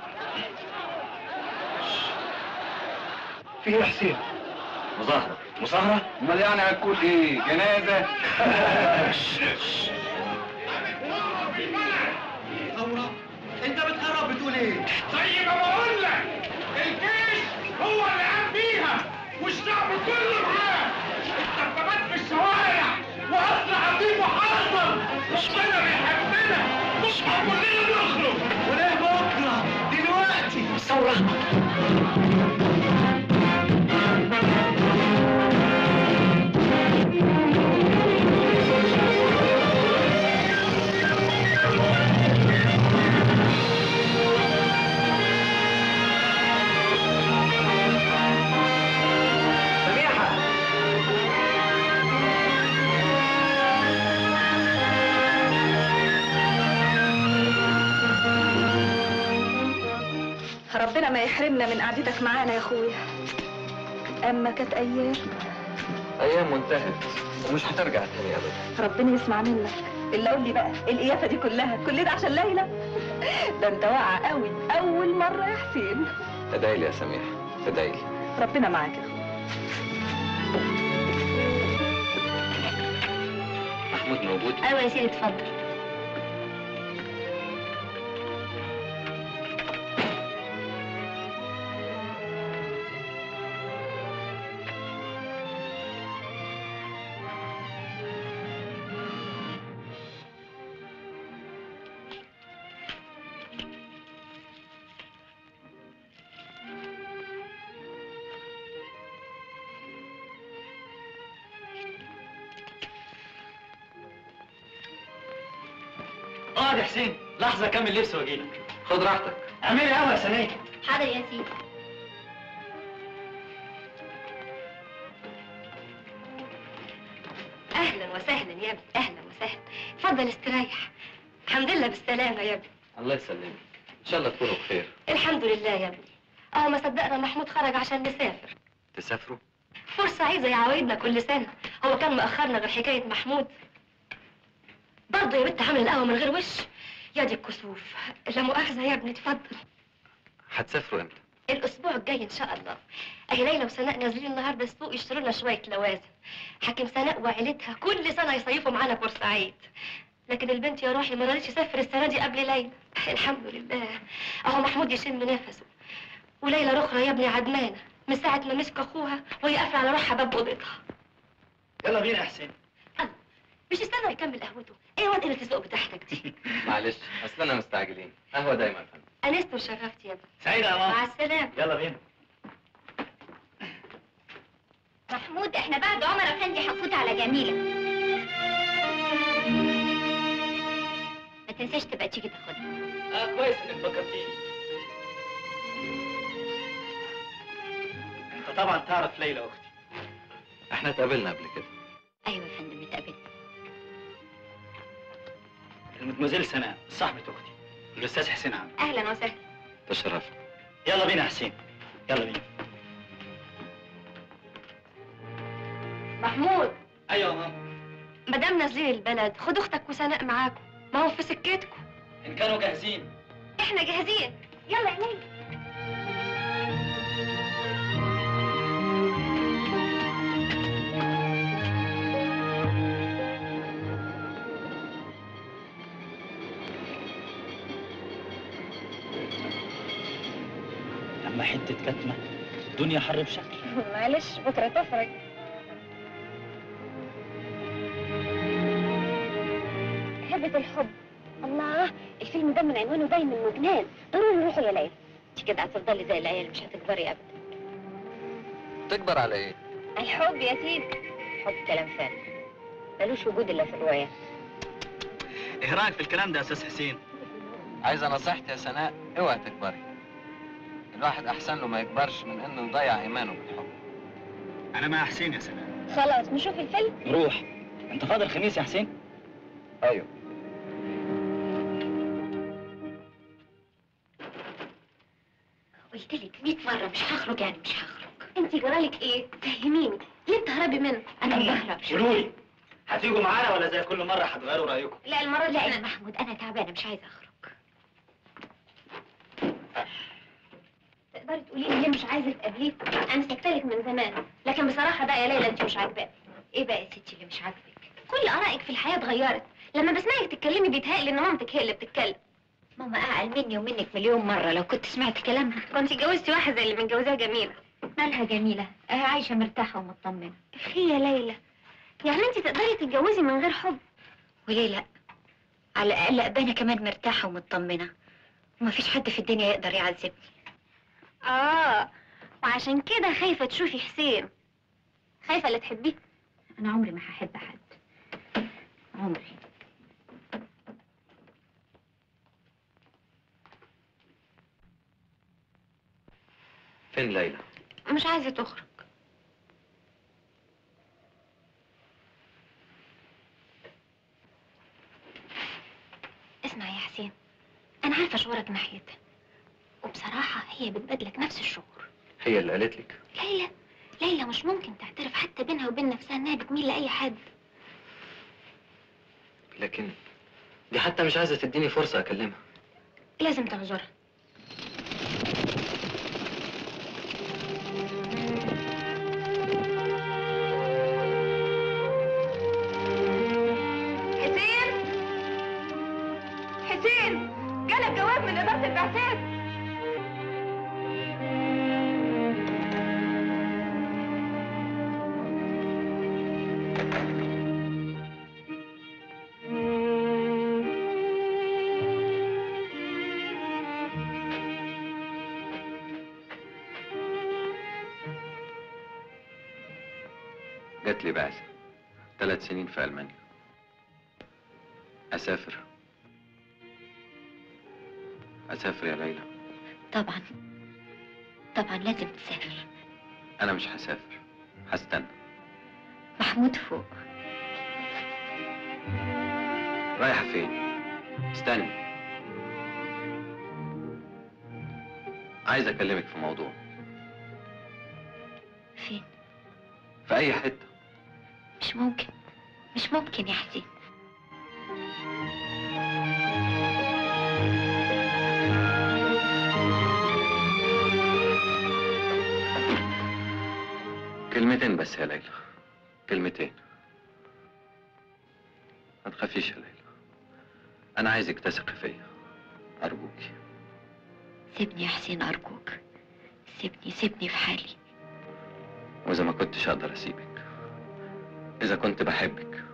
في ايه يا حسين؟ مظاهرة مظاهرة؟ امال يعني هتكون ايه جنازة انت بتقرب بتقول ايه؟ زي ما بقول لك الجيش هو اللي قام بيها والشعب كله معاه الدبابات في الشوارع واصل عظيم وحاضر ربنا بيحبنا بكره كلنا نخرج وليه بكره؟ دلوقتي الثورة سميحة ربنا ما يحرمنا من قعدتك معانا يا اخويا اما كانت ايام ايام وانتهت ومش هترجع تاني ابدا ربنا يسمع منك اللي قول لي بقى القيافه دي كلها كل ده عشان ليلى ده انت واقع قوي اول مره يا حسين ادعي يا سميحة ادعي ربنا معاك يا اخويا محمود موجود ايوه يا سيدي اتفضل اقعد يا حسين لحظة كمل لبس واجيلك خد راحتك اعملي قهوة يا سنية حاضر يا سيدي اهلا وسهلا يا ابني اهلا وسهلا اتفضل استريح الحمد لله بالسلامه يا ابني الله يسلمك ان شاء الله تكونوا بخير الحمد لله يا ابني اه ما صدقنا محمود خرج عشان نسافر تسافروا فرصة عايزة يعاودنا كل سنة هو كان مأخرنا غير حكاية محمود برضه يا بنت عامل القهوة من غير وش يا دي الكسوف لا مؤاخذة يا ابني اتفضل هتسافروا امتى الأسبوع الجاي إن شاء الله أهي ليلى وسناء نازلين النهاردة السوق يشتروا لنا شوية لوازم حاكم سناء وعيلتها كل سنة يصيفوا معانا بورسعيد لكن البنت يا روحي ما رضيتش تسافر السنة دي قبل ليلى الحمد لله أهو محمود يشم نفسه وليلى رخرة يا ابني عدمانة من ساعة ما مسك أخوها وهي قافلة على روحها باب أوضتها يلا بينا يا حسين مش استنى يكمل قهوته ايه واد قلة الذوق بتاعتك دي معلش اصلنا مستعجلين قهوة دايما يا فندم انست وشرفت يا ابني سعيدة يا مع ماما السلامة يلا بينا محمود احنا بعد عمر افندي هنفوت على جميلة ما تنساش تبقى تيجي تاخدها اه كويس انك فكرتيني انت طبعا تعرف ليلى اختي احنا اتقابلنا قبل كده ايوه يا فندم اتقابلنا المدموزيل سناء صاحبة اختي الاستاذ حسين عامر اهلا وسهلا تشرفنا يلا بينا يا حسين يلا بينا محمود ايوه يا ماما مدام نازلين البلد خد اختك وسناء معاكم ما هو في سكتكم ان كانوا جاهزين احنا جاهزين يلا يا نيل لما حتة كتمة الدنيا حر بشكل معلش بكره تفرج هبة الحب الله الفيلم ده من عنوانه باين من جنان ضروري نروحوا يا ليلى انت كده هتفضلي زي العيال مش هتكبري ابدا تكبر على ايه؟ الحب يا سيدي حب كلام فارغ ملوش وجود الا في الرواية ايه رايك في الكلام ده يا استاذ حسين عايزة نصيحتي يا سناء اوعي تكبري الواحد احسن له ما يكبرش من انه يضيع ايمانه بالحب انا مع حسين يا سناء خلاص نشوف الفيلم نروح انت فاضل الخميس يا حسين ايوه قلت لك 100 مرة مش هخرج يعني مش هخرج انت جرالك ايه؟ فهميني ليه بتهربي منه؟ انا ما بهربش قولوا لي هتيجوا معانا ولا زي كل مرة هتغيروا رأيكم لا المرة لا يا محمود انا تعبانة مش عايزة اخرج تقدري تقولي لي ليه مش عايزة تقابليه؟ انا سكتلك من زمان لكن بصراحة بقى يا ليلى انت مش عاجباني ايه بقى يا ستي اللي مش عاجبك؟ كل ارائك في الحياة اتغيرت لما بسمعك تتكلمي بيتهيألي ان مامتك هي اللي بتتكلم ماما اعقل مني ومنك مليون مرة لو كنت سمعت كلامها كنت اتجوزتي واحدة زي اللي متجوزاها جميلة مالها جميلة؟ آه عايشة مرتاحة ومطمنة اخي يا ليلى يعني انت تقدري تتجوزي من غير حب وليه لا؟ على الاقل ابقى انا كمان مرتاحة ومطمنة ومفيش حد في الدنيا يقدر يعذبني اه وعشان كده خايفة تشوفي حسين خايفة اللي تحبيه انا عمري ما هحب حد عمري فين ليلى؟ مش عايزة تخرج اسمع يا حسين انا عارفة شعورك ناحيتها وبصراحة هي بتبادلك نفس الشعور هي اللي قالت لك ليلى ليلى مش ممكن تعترف حتى بينها وبين نفسها انها بتميل لاي حد لكن دي حتى مش عايزة تديني فرصة اكلمها لازم تعذرها حسين حسين جالك جواب من إدارة البعثات جات لي بعثة ثلاث سنين في ألمانيا أسافر أسافر يا ليلى طبعا طبعا لازم تسافر أنا مش هسافر هستنى محمود فوق رايحة فين؟ استني عايز أكلمك في موضوع فين في أي حتة مش ممكن مش ممكن يا حسين كلمتين بس يا ليلى كلمتين ما تخافيش يا ليلى أنا عايزك تثقي فيا أرجوكي سيبني يا حسين أرجوك سيبني سيبني في حالي وإذا ما كنتش أقدر أسيبك إذا كنت بحبك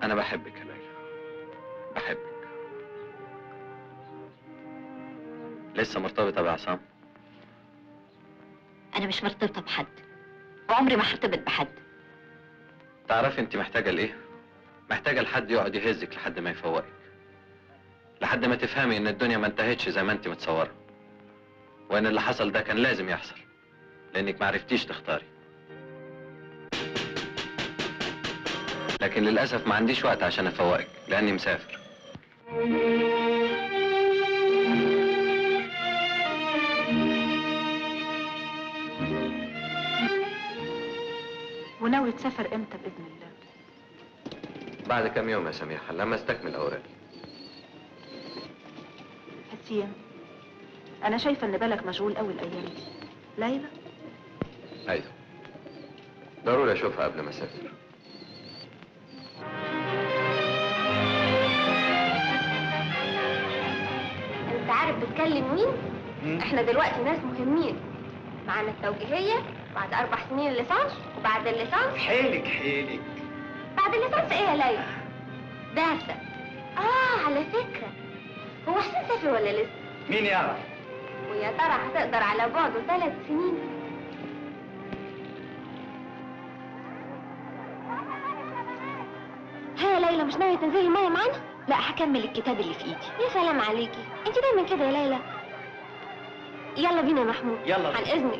انا بحبك يا ليلى بحبك لسه مرتبطة بعصام انا مش مرتبطه بحد وعمري ما هرتبط بحد تعرفي انت محتاجة لايه محتاجة لحد يقعد يهزك لحد ما يفوقك لحد ما تفهمي ان الدنيا ما انتهتش زي ما انت متصورة وان اللي حصل ده كان لازم يحصل لانك ما عرفتيش تختاري لكن للاسف ما عنديش وقت عشان افوقك لاني مسافر وناوي تسافر امتى باذن الله بعد كام يوم يا سميحة لما استكمل اوراقي حسين انا شايفه ان بالك مشغول قوي الايام دي ليلى ايوه ضروري اشوفها قبل ما اسافر انت عارف بتكلم مين احنا دلوقتي ناس مهمين معانا التوجيهيه بعد اربع سنين الليسانس وبعد الليسانس حيلك حيلك بعد الليسانس ايه يا ليلى بعثه اه على فكره هو حسين سافر ولا لسه مين يعرف ويا ترى هتقدر على بعده ثلاث سنين ها يا ليلى مش ناوية تنزلي المية معانا؟ لا هكمل الكتاب اللي في ايدي يا سلام عليكي انت دايما كده يا ليلى يلا بينا يا محمود يلا عن اذنك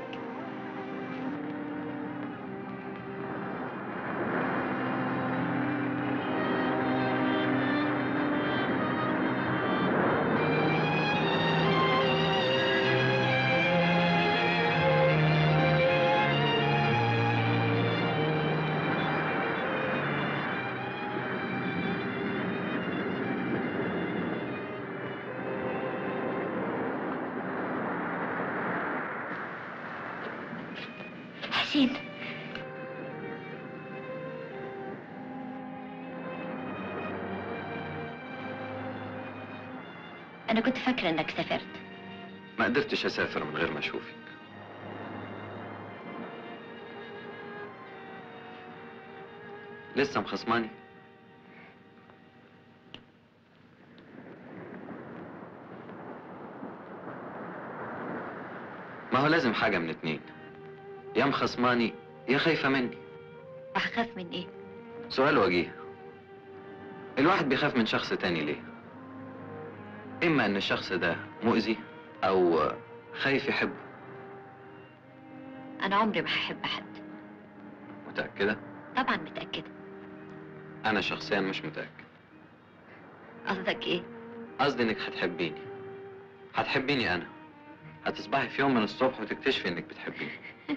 حسين انا كنت فاكره انك سافرت ما قدرتش اسافر من غير ما اشوفك لسه مخصماني ما هو لازم حاجة من اتنين يا مخصماني يا خايفة مني اخاف من ايه سؤال وجيه الواحد بيخاف من شخص تاني ليه اما ان الشخص ده مؤذي او خايف يحبه انا عمري ما هحب حد متأكدة طبعا متاكده انا شخصيا مش متأكد قصدك ايه قصدي انك هتحبيني هتحبيني انا هتصبحي في يوم من الصبح وتكتشفي انك بتحبيني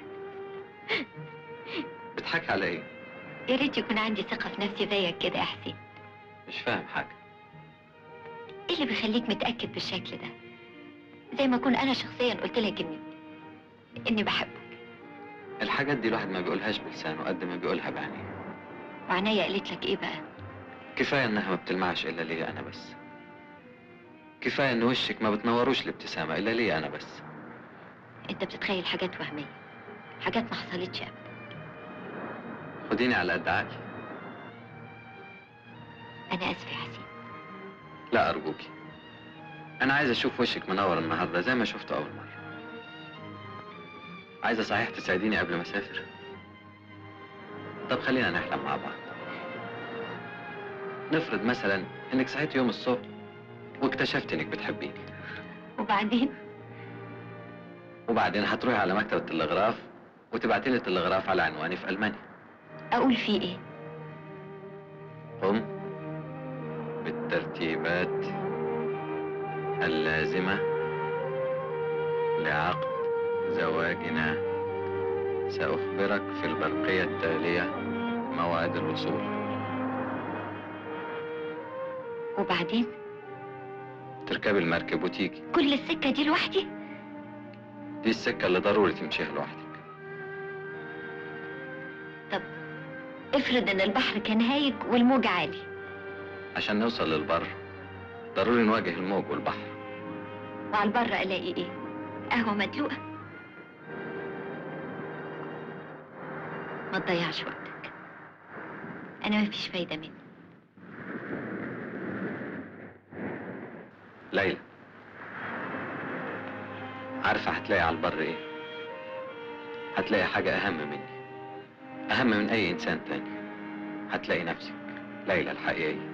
بتضحكي على ايه يا ريت يكون عندي ثقه في نفسي زيك كده يا حسين مش فاهم حاجة ايه اللي بيخليك متاكد بالشكل ده زي ما اكون انا شخصيا قلت لك اني اني بحبك الحاجات دي الواحد ما بيقولهاش بلسانه قد ما بيقولها بعينيه وعناية قالت لك ايه بقى كفاية انها ما بتلمعش الا ليا انا بس كفاية ان وشك ما بتنوروش الابتسامة الا ليا انا بس انت بتتخيل حاجات وهميه حاجات ما حصلتش ابدا خديني على قد عقلي انا اسف يا حسين لا ارجوكي انا عايز اشوف وشك منور النهارده زي ما شفته اول مرة عايزة صحيح تساعديني قبل ما اسافر طب خلينا نحلم مع بعض نفرض مثلا انك صحيت يوم الصبح واكتشفت انك بتحبيني وبعدين وبعدين هتروحي على مكتب التلغراف وتبعتي لي التلغراف على عنواني في المانيا اقول فيه ايه قم بالترتيبات اللازمة لعقد زواجنا سأخبرك في البرقية التالية موعد الوصول وبعدين تركبي المركب وتيجي كل السكه دي لوحدي دي السكة اللي ضروري تمشيها لوحدك افرض ان البحر كان هايج والموج عالي عشان نوصل للبر ضروري نواجه الموج والبحر وعلى البر الاقي ايه قهوه مدلوقه ما تضيعش وقتك انا مفيش فايده مني ليلى عارفة هتلاقي على البر ايه؟ هتلاقي حاجة أهم مني أهم من أي إنسان تاني هتلاقي نفسك ليلى الحقيقية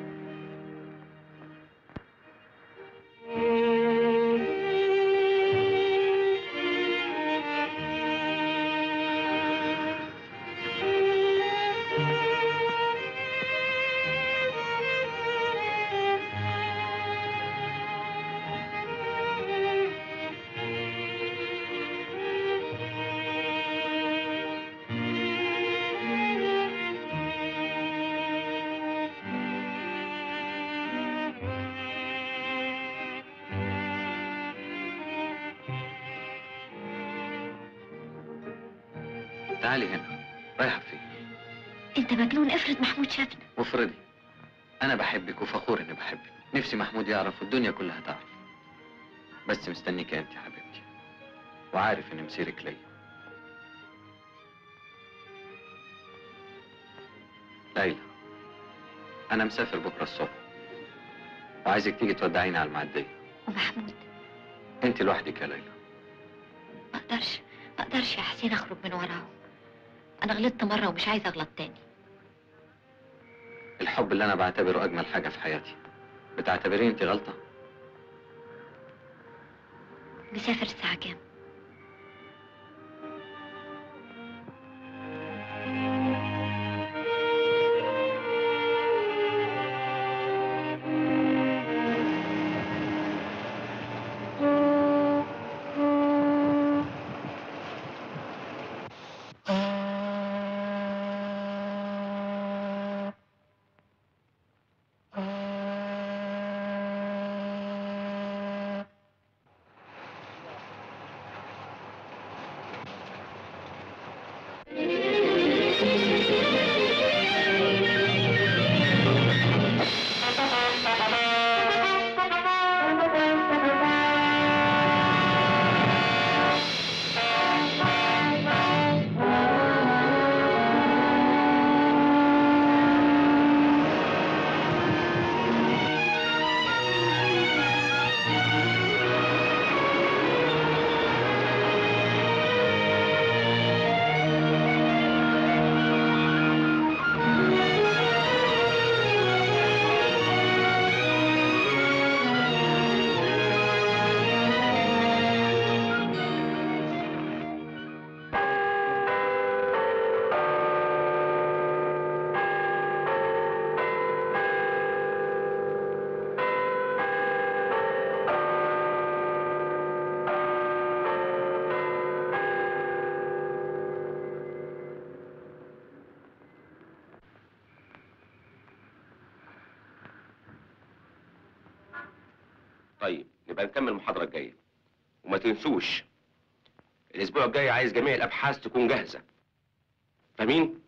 تعالي هنا رايحة فين؟ انت مجنون افرض محمود شافنا وافرضي أنا بحبك وفخور إني بحبك نفسي محمود يعرف والدنيا كلها تعرف بس مستنيك أنت يا حبيبتي وعارف إن مسيرك ليا ليلى أنا مسافر بكرة الصبح وعايزك تيجي تودعيني على المعدية ومحمود أنت لوحدك يا ليلى ما اقدرش ما اقدرش يا حسين اخرج من وراهم انا غلطت مره ومش عايزه اغلط تاني الحب اللي أنا بعتبره أجمل حاجة في حياتي بتعتبريه أنت غلطة مسافر الساعه كام طيب نبقى نكمل المحاضرة الجاية وما تنسوش الأسبوع الجاي عايز جميع الأبحاث تكون جاهزة فاهمين؟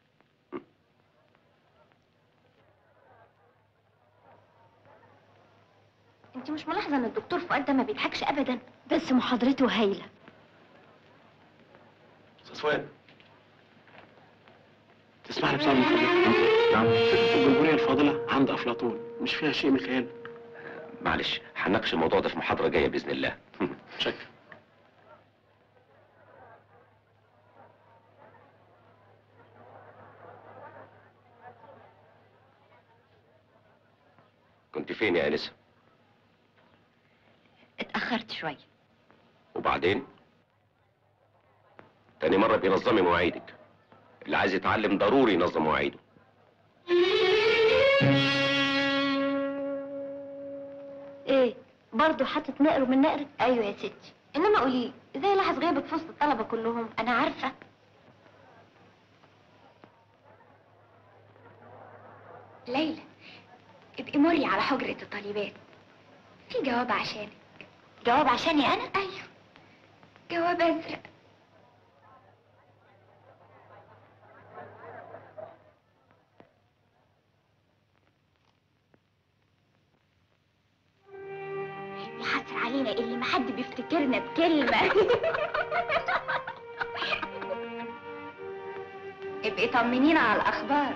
انت مش ملاحظه ان الدكتور فؤاد ده ما بيضحكش ابدا بس محاضرته هايله صفوان تسمعني بسؤال من فضلك نعم الجمهورية الفاضلة عند أفلاطون مش فيها شيء من الخيال معلش هنناقش الموضوع ده في محاضرة جاية بإذن الله شكرا كنت فين يا أنسة؟ اتاخرت شويه وبعدين؟ تاني مرة بينظمي مواعيدك اللي عايز يتعلم ضروري ينظم مواعيده ايه برضه حاطط نقر من نقر ايوه يا ستي انما قولي ازاي لاحظ غيابك في وسط الطلبه كلهم انا عارفه ليلى ابقي مري على حجرة الطالبات في جواب عشانك جواب عشاني انا ايوه جواب ازرق يحسر علينا اللي ما حد بيفتكرنا بكلمه ابقي طمنينا على الاخبار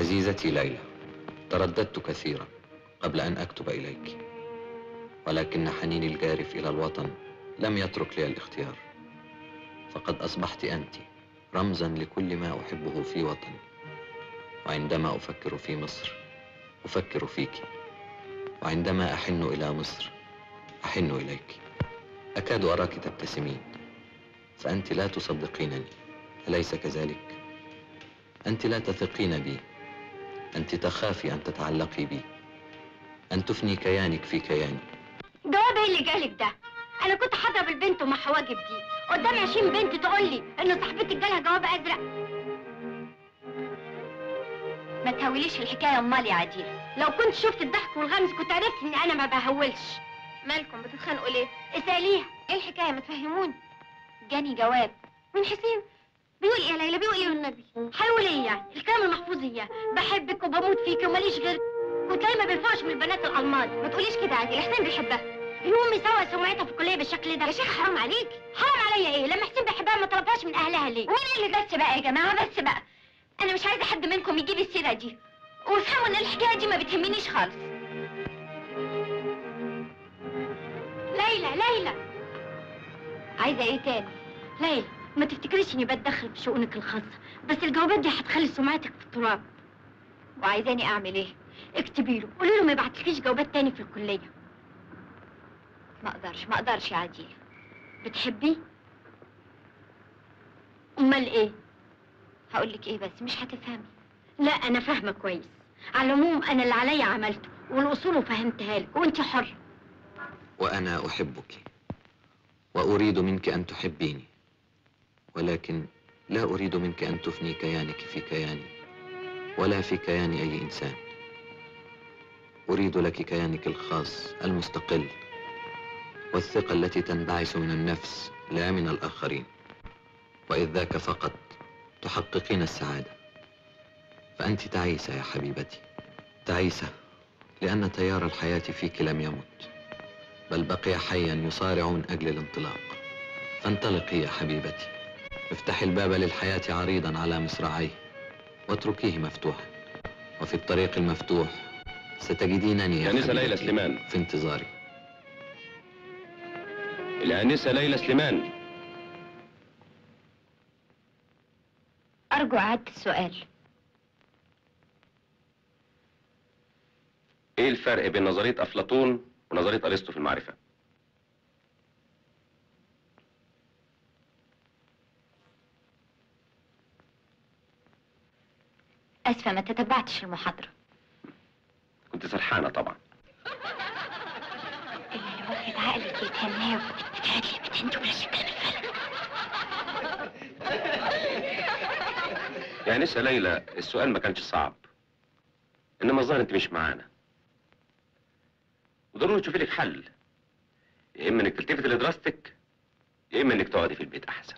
عزيزتي ليلى ترددت كثيرا قبل أن أكتب إليك ولكن حنيني الجارف إلى الوطن لم يترك لي الاختيار فقد أصبحت أنت رمزا لكل ما أحبه في وطني وعندما أفكر في مصر أفكر فيك وعندما أحن إلى مصر أحن إليك أكاد أراك تبتسمين فأنت لا تصدقينني أليس كذلك؟ أنت لا تثقين بي أنت تخافي أن تتعلقي بي أن تفني كيانك في كياني جواب ايه اللي جالك ده؟ انا كنت هضرب البنت ام حواجب دي قدام 20 بنت تقول لي ان صاحبتك جالها جواب ازرق ما تهوليش الحكايه امال يا عديل لو كنت شفت الضحك والغمز كنت عرفت ان انا ما بهولش مالكم بتتخانقوا ليه اساليها ايه الحكايه ما تفهموني جاني جواب من حسين بيقول ايه يا ليلى بيقول ايه والنبي هيقول ايه يعني الكلام المحفوظ اياه بحبك وبموت فيك وماليش غيرك وتلاقي ما بينفعش من البنات الالمان ما تقوليش كده عادي حسين بيحبها يقوم يسوق سمعتها في الكليه بالشكل ده يا شيخ حرام عليك حرام عليا ايه لما حسين بيحبها ما طلبهاش من اهلها ليه وين اللي بس بقى يا جماعه بس بقى انا مش عايزه حد منكم يجيب السيره دي وافهموا ان الحكايه دي ما بتهمنيش خالص ليلى ليلى عايزه ايه تاني ليلى ما تفتكريش اني بتدخل في شؤونك الخاصه بس الجوابات دي هتخلي سمعتك في التراب وعايزاني اعمل ايه اكتبي له قولي له ما يبعتلكيش جوابات تاني في الكليه ما اقدرش ما اقدرش يا عديل بتحبيه امال ايه هقول لك ايه بس مش هتفهمي لا انا فاهمه كويس على العموم انا اللي عليا عملته والاصول فهمتها لك وانت حر وأنا أحبك وأريد منك أن تحبيني ولكن لا أريد منك أن تفني كيانك في كياني ولا في كيان أي إنسان أريد لك كيانك الخاص المستقل والثقة التي تنبعث من النفس لا من الآخرين وإذ ذاك فقط تحققين السعادة فأنت تعيسة يا حبيبتي تعيسة لأن تيار الحياة فيك لم يمت بل بقي حيا يصارع من أجل الانطلاق فانطلقي يا حبيبتي افتحي الباب للحياة عريضا على مصراعيه واتركيه مفتوحا وفي الطريق المفتوح ستجدينني يا الآنسة ليلى حبيبتي سليمان. في انتظاري الآنسة ليلى سليمان ارجو اعاده السؤال ايه الفرق بين نظرية افلاطون ونظرية ارسطو في المعرفة؟ اسفه ما تتبعتش المحاضره كنت سرحانة طبعا اللي واخد عقلك يتهناه وتتفادي بتنتوا ولا شكل يا أنسة ليلى السؤال ما كانش صعب انما الظاهر انت مش معانا وضروري تشوفي لك حل يا اما انك تلتفتي لدراستك يا اما انك تقعدي في البيت احسن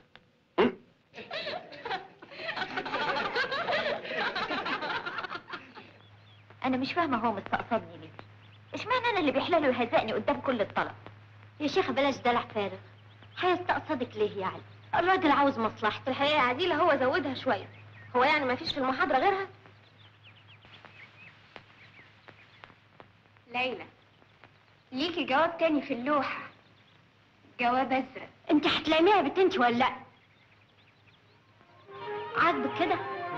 انا مش فاهمه هو مستقصدني ليه اشمعنى انا اللي بيحلله يهزقني قدام كل الطلب يا شيخه بلاش دلع فارغ هيستقصدك ليه يعني الراجل عاوز مصلحته الحقيقه عديله هو زودها شويه هو يعني ما فيش في المحاضره غيرها ليلى ليكي جواب تاني في اللوحه جواب ازرق انت هتلاقيها يا بنت انت ولا لا عاجبك كده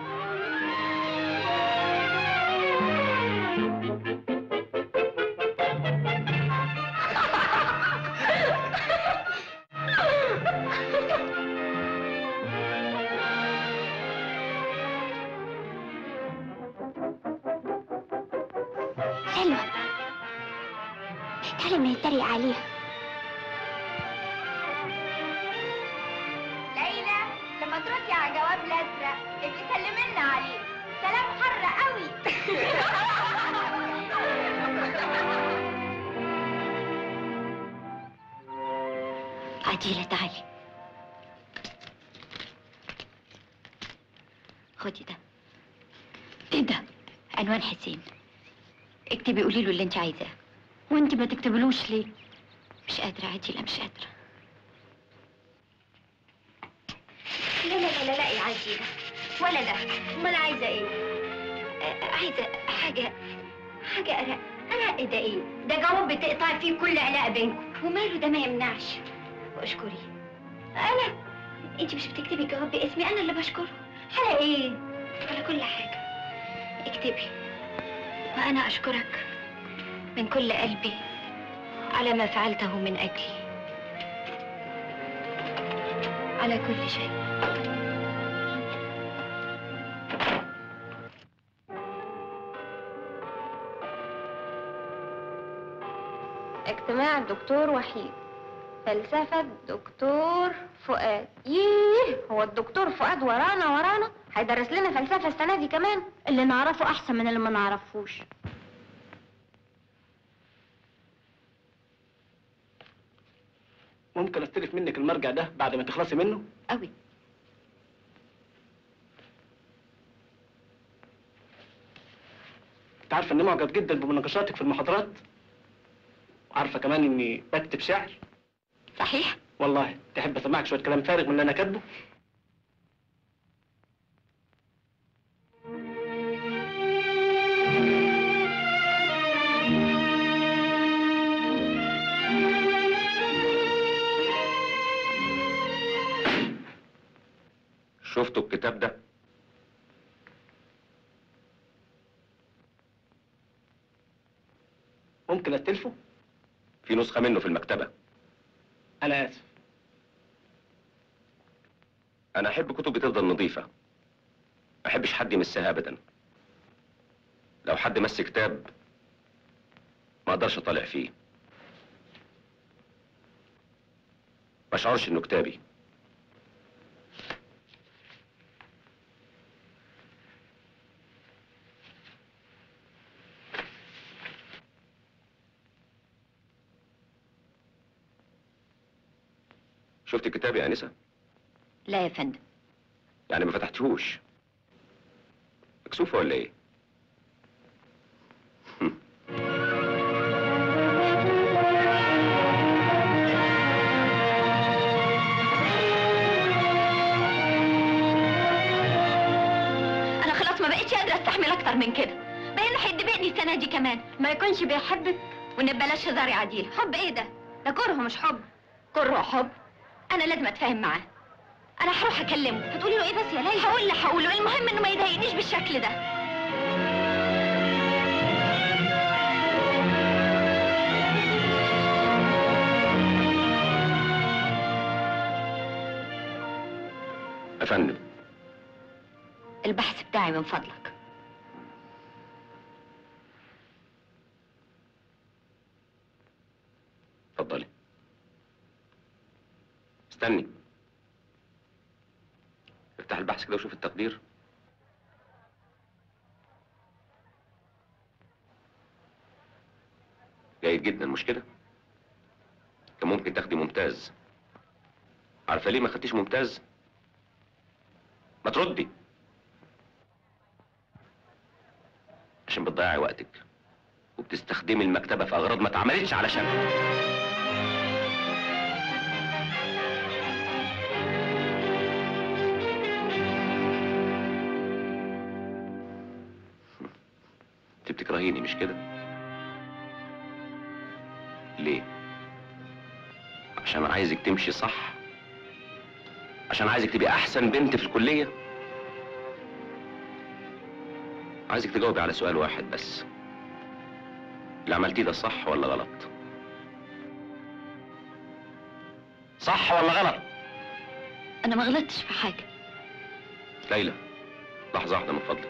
حلوة تعالي نتريق عليها ليلى لما تردي على جواب الازرق ابقي سلمي لنا عليه سلام حر قوي عديلة تعالي خدي ده ايه ده عنوان حسين اكتبي قولي له اللي انت عايزاه وانت ما تكتبلوش ليه مش قادرة عديلة مش قادرة لا لا لا لا لا يا عديلة ولا ده امال عايزة ايه آه، عايزه حاجه حاجه ارق ارق ده ايه ده جواب بتقطع فيه كل علاقه بينكم وماله ده ما يمنعش واشكري انا انت مش بتكتبي الجواب باسمي انا اللي بشكره على ايه على كل حاجه اكتبي وانا اشكرك من كل قلبي على ما فعلته من اجلي على كل شيء اجتماع الدكتور وحيد فلسفة دكتور فؤاد ييه هو الدكتور فؤاد ورانا ورانا هيدرس لنا فلسفة السنة دي كمان اللي نعرفه أحسن من اللي ما نعرفوش ممكن استلف منك المرجع ده بعد ما تخلصي منه قوي انت عارفه اني معجب جدا بمناقشاتك في المحاضرات وعارفه كمان اني بكتب شعر صحيح والله تحب اسمعك شويه كلام فارغ من اللي انا كاتبه شفتوا الكتاب ده ممكن استلفه في نسخة منه في المكتبة انا اسف أنا أحب كتبي تفضل نظيفة ما أحبش حد يمسها أبدا لو حد مس كتاب ما أقدرش أطالع فيه ما أشعرش إنه كتابي شفت الكتاب يا أنسة؟ لا يا فندم يعني ما فتحتهوش مكسوفة ولا إيه؟ انا خلاص ما بقتش قادره استحمل اكتر من كده باين هيدبقني السنه دي كمان ما يكونش بيحبك ونبلاش هزار يا عديل حب ايه ده ده كره مش حب كره حب انا لازم اتفاهم معاه انا هروح اكلمه هتقولي له ايه بس يا ليلى هقول اللي هقوله المهم انه ما يضايقنيش بالشكل ده يا فندم البحث بتاعي من فضلك اتفضلي استني افتح البحث كده وشوف التقدير جيد جدا مش كده كان ممكن تاخدي ممتاز عارفه ليه ما خدتيش ممتاز ما تردي عشان بتضيعي وقتك وبتستخدمي المكتبه في اغراض ما اتعملتش علشانها انت بتكرهيني مش كده ليه عشان عايزك تمشي صح عشان عايزك تبقي احسن بنت في الكليه عايزك تجاوبي على سؤال واحد بس اللي عملتيه ده صح ولا غلط صح ولا غلط انا ما غلطتش في حاجه ليلى لحظه واحده من فضلك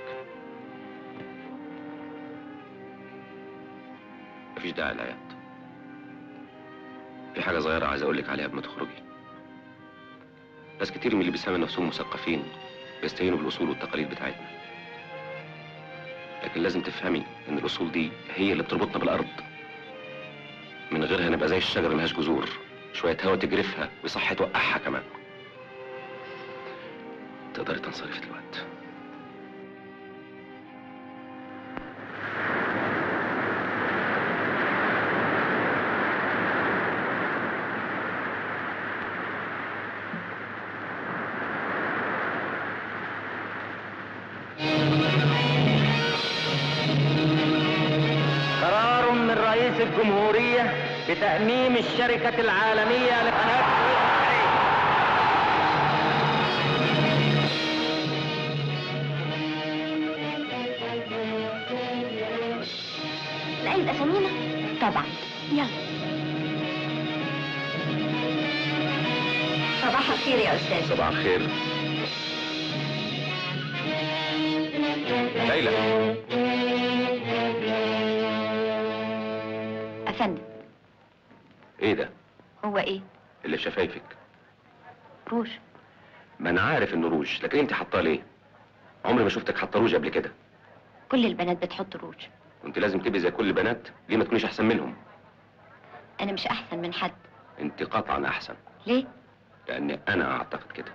مفيش داعي للعياط في حاجة صغيرة عايز أقولك عليها قبل ما تخرجي ناس كتير من اللي بيسموا نفسهم مثقفين بيستهينوا بالأصول والتقاليد بتاعتنا لكن لازم تفهمي إن الأصول دي هي اللي بتربطنا بالأرض من غيرها نبقى زي الشجرة ملهاش جذور شوية هوا تجرفها وصحة توقعها كمان تقدري تنصرفي دلوقتي الجمهورية بتأميم الشركة العالمية لقناة السويس العيد أسامينا طبعا يلا صباح الخير يا أستاذ صباح الخير ليلى أفندم ايه ده هو إيه؟ اللي في شفايفك روج ما انا عارف انه روج لكن انت حاطاه ليه عمري ما شفتك حاطه روج قبل كده كل البنات بتحط روج وانت لازم تبقي زي كل البنات ليه ما تكونيش احسن منهم أنا مش أحسن من حد انت قطعا احسن ليه؟ لان انا اعتقد كده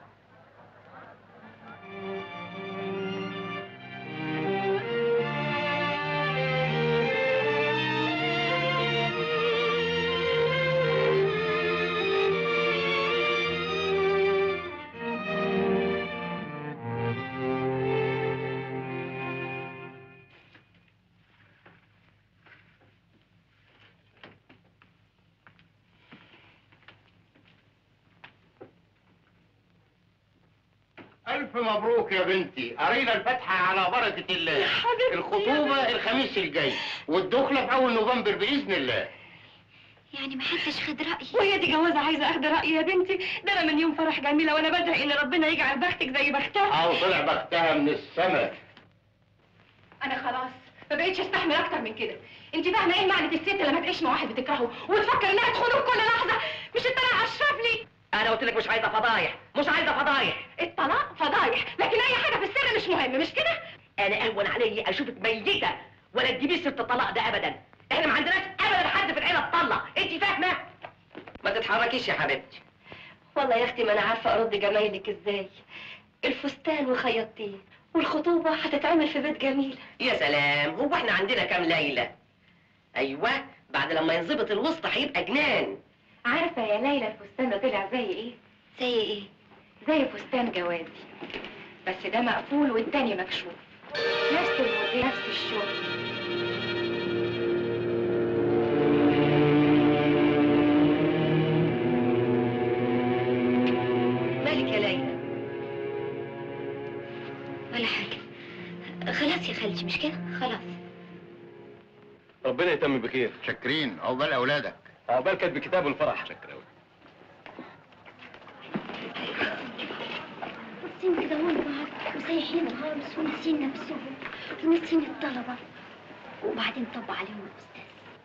ألف مبروك يا بنتي قرينا الفاتحة على بركة الله يا حبيبتي الخطوبة الخميس الجاي والدخلة في أول نوفمبر بإذن الله يعني محدش خد رأيي وهي دي جوازة عايزة اخد رأيي يا بنتي ده انا من يوم فرح جميلة وانا بدعي ان ربنا يجعل بختك زي بختها أهو طلع بختها من السماء انا خلاص ما بقتش استحمل اكتر من كده انت فاهمه ايه معنى الست لما تعيش مع واحد بتكرهه وتفكر انها تخونه كل لحظه مش الطلاق اشرف لي انا قلت لك مش عايزه فضايح مش عايزه فضايح الطلاق فضايح لكن اي حاجه في السر مش مهم مش كده انا اهون علي اشوفك ميته ولا تجيبي سيره الطلاق ده ابدا احنا ما عندناش ابدا حد في العيله اتطلق انت فاهمه ما تتحركيش يا حبيبتي والله يا اختي ما انا عارفه ارد جمايلك ازاي الفستان وخيطتيه والخطوبه هتتعمل في بيت جميل يا سلام هو احنا عندنا كام ليله ايوه بعد لما ينظبط الوسط هيبقى جنان عارفه يا ليلى الفستان ده طلع زي ايه زي ايه زي فستان جوازي بس ده مقفول والتاني مكشوف نفس الموديل نفس الشغل مالك يا ليلى ولا حاجة خلاص يا خالتي مش كده خلاص ربنا يتم بخير شاكرين عقبال أولادك عقبال كاتب كتاب الفرح شكرا باصين كده هون بعض وسايحين خالص وناسين نفسهم وناسين الطلبة وبعدين طب عليهم الأستاذ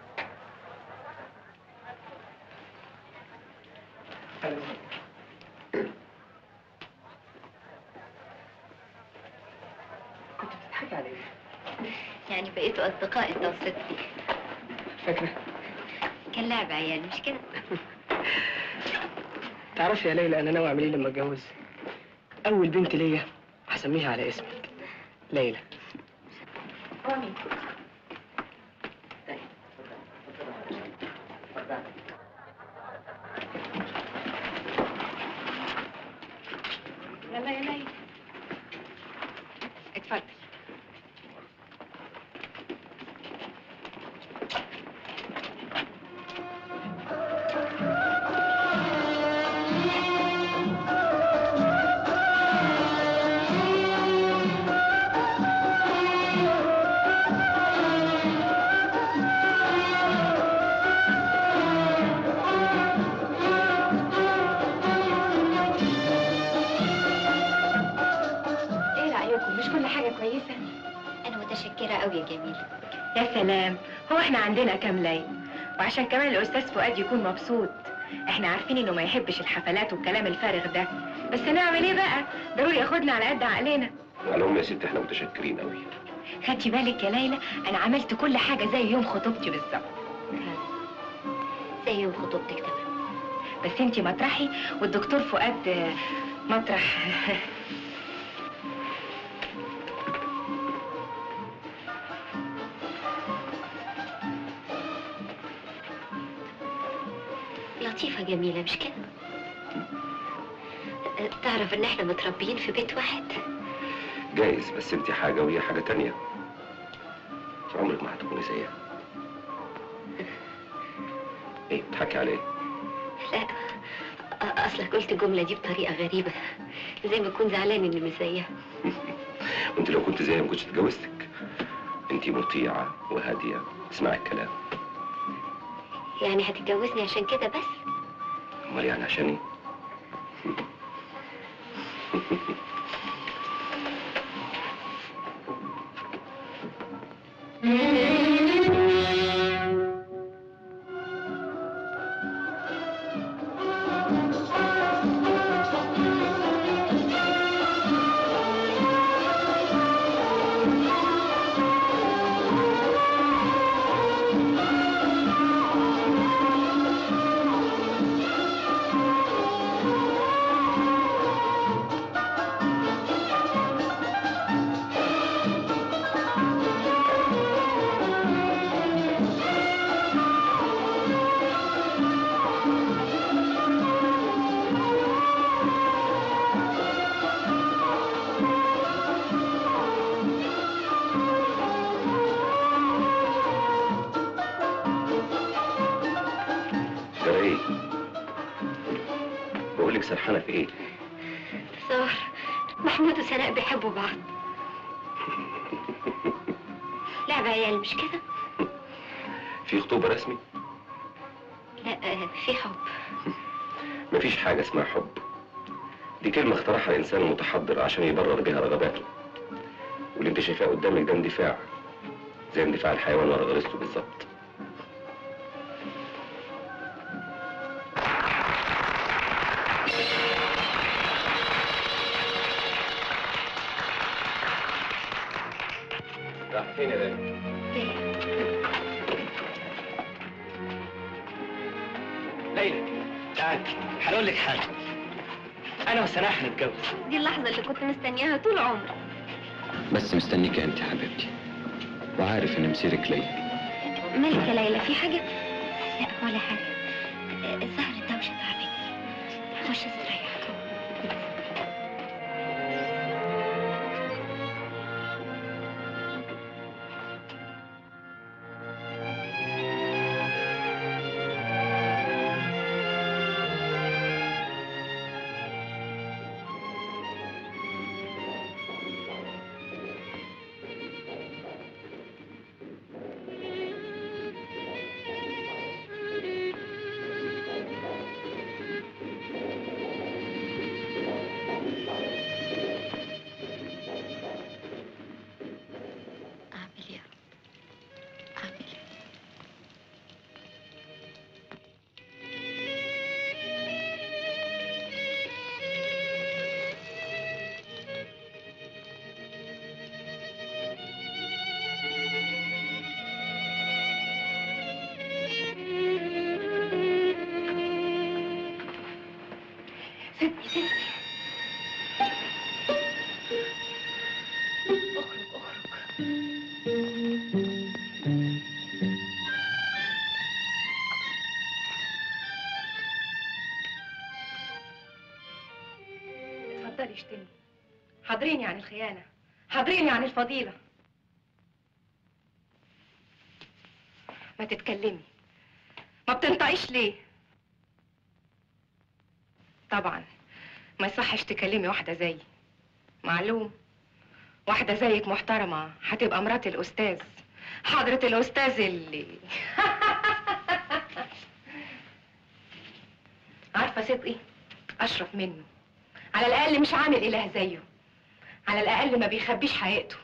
كنت بتضحكي على ايه؟ يعني بقيتوا أصدقاء أنت وصدقي فاكرة؟ كان لعب عيال مش كده؟ تعرفي يا ليلى انا ناوي اعمل ايه لما اتجوز؟ اول بنت ليا هسميها على اسمك ليلى رامي يلا يا ليلى اتفضل ايه رأيكم مش كل حاجة كويسة أنا متشكرة أوي يا جميلة يا سلام هو احنا عندنا كام ليل وعشان كمان الاستاذ فؤاد يكون مبسوط احنا عارفين انه ما يحبش الحفلات والكلام الفارغ ده بس نعمل ايه بقى ضروري ياخدنا على قد عقلنا على العموم يا ست احنا متشكرين قوي خدتي بالك يا ليلى انا عملت كل حاجه زي يوم خطوبتي بالظبط زي يوم خطوبتك تمام بس انتي مطرحي والدكتور فؤاد آه، مطرح لطيفة جميلة مش كده؟ تعرف إن إحنا متربيين في بيت واحد جايز بس انت حاجة وهي حاجة تانية عمرك ما هتكوني زيها ايه بتحكي عليه لا أ- اصلك قلت الجمله دي بطريقه غريبه زي ما تكون زعلان اني مش زيها وانت لو كنت زيها ما كنتش اتجوزتك انت مطيعه وهاديه اسمعي الكلام يعني هتتجوزني عشان كده بس امال يعني عشان ايه ترى ايه بقول لك سرحانه في ايه تصور محمود وسناء بيحبوا بعض لعبة عيال مش كده؟ في خطوبه رسمي لا آه، في حب مفيش حاجه اسمها حب دي كلمه اخترعها الانسان المتحضر عشان يبرر بيها رغباته واللي انت شايفاه قدامك ده اندفاع زي اندفاع الحيوان ورا غريزته بالظبط راح فين يا دايما ليلى تعالي هقول لك حاجه انا وسناء هنتجوز دي اللحظة اللي كنت مستنياها طول عمري بس مستنيك انت يا حبيبتي وعارف ان مسيرك ليا مالك يا ليلى في حاجة؟ لا ولا حاجة آه، الظهر الدوشة تعبتني خش استريح أعمل إيه؟ أعمل إيه؟ ستي ستي اخرج اخرج اتفضلي اشتمي حاضريني عن الخيانة حاضريني عن الفضيلة ما تتكلمي ما بتنطقيش ليه طبعا ما يصحش تكلمي واحدة زيي معلوم واحدة زيك محترمة هتبقى مرات الأستاذ حضرة الأستاذ اللي عارفة صدقي أشرف منه على الأقل مش عامل إله زيه على الأقل ما بيخبيش حقيقته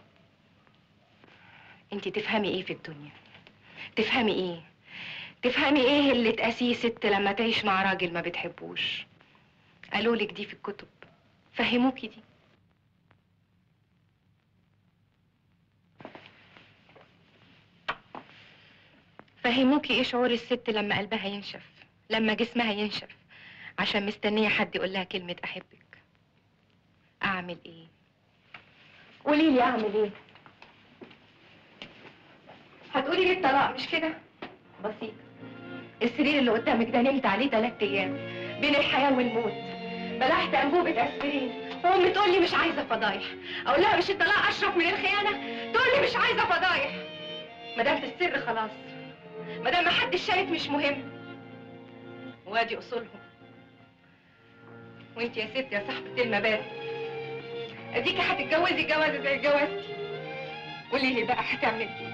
انت تفهمي ايه في الدنيا تفهمي ايه تفهمي ايه اللي تقاسيه ست لما تعيش مع راجل ما بتحبوش قالولك دي في الكتب فهموكي دي فهموكي ايه شعور الست لما قلبها ينشف لما جسمها ينشف عشان مستنية حد يقول لها كلمة أحبك أعمل إيه؟ قولي لي أعمل إيه؟ هتقولي لي الطلاق مش كده؟ بسيط السرير اللي قدامك ده نمت عليه تلات أيام بين الحياة والموت بلعت أنبوبة أسبرين وأمي تقول لي مش عايزة فضايح أقول لها مش الطلاق أشرف من الخيانة تقول لي مش عايزة فضايح ما دام في السر خلاص ما دام محدش شايف مش مهم وادي اصولهم وانت يا ست يا صاحبة المبادئ اديكي هتتجوزي جوازة زي جوازتي قولي لي بقى هتعملي ايه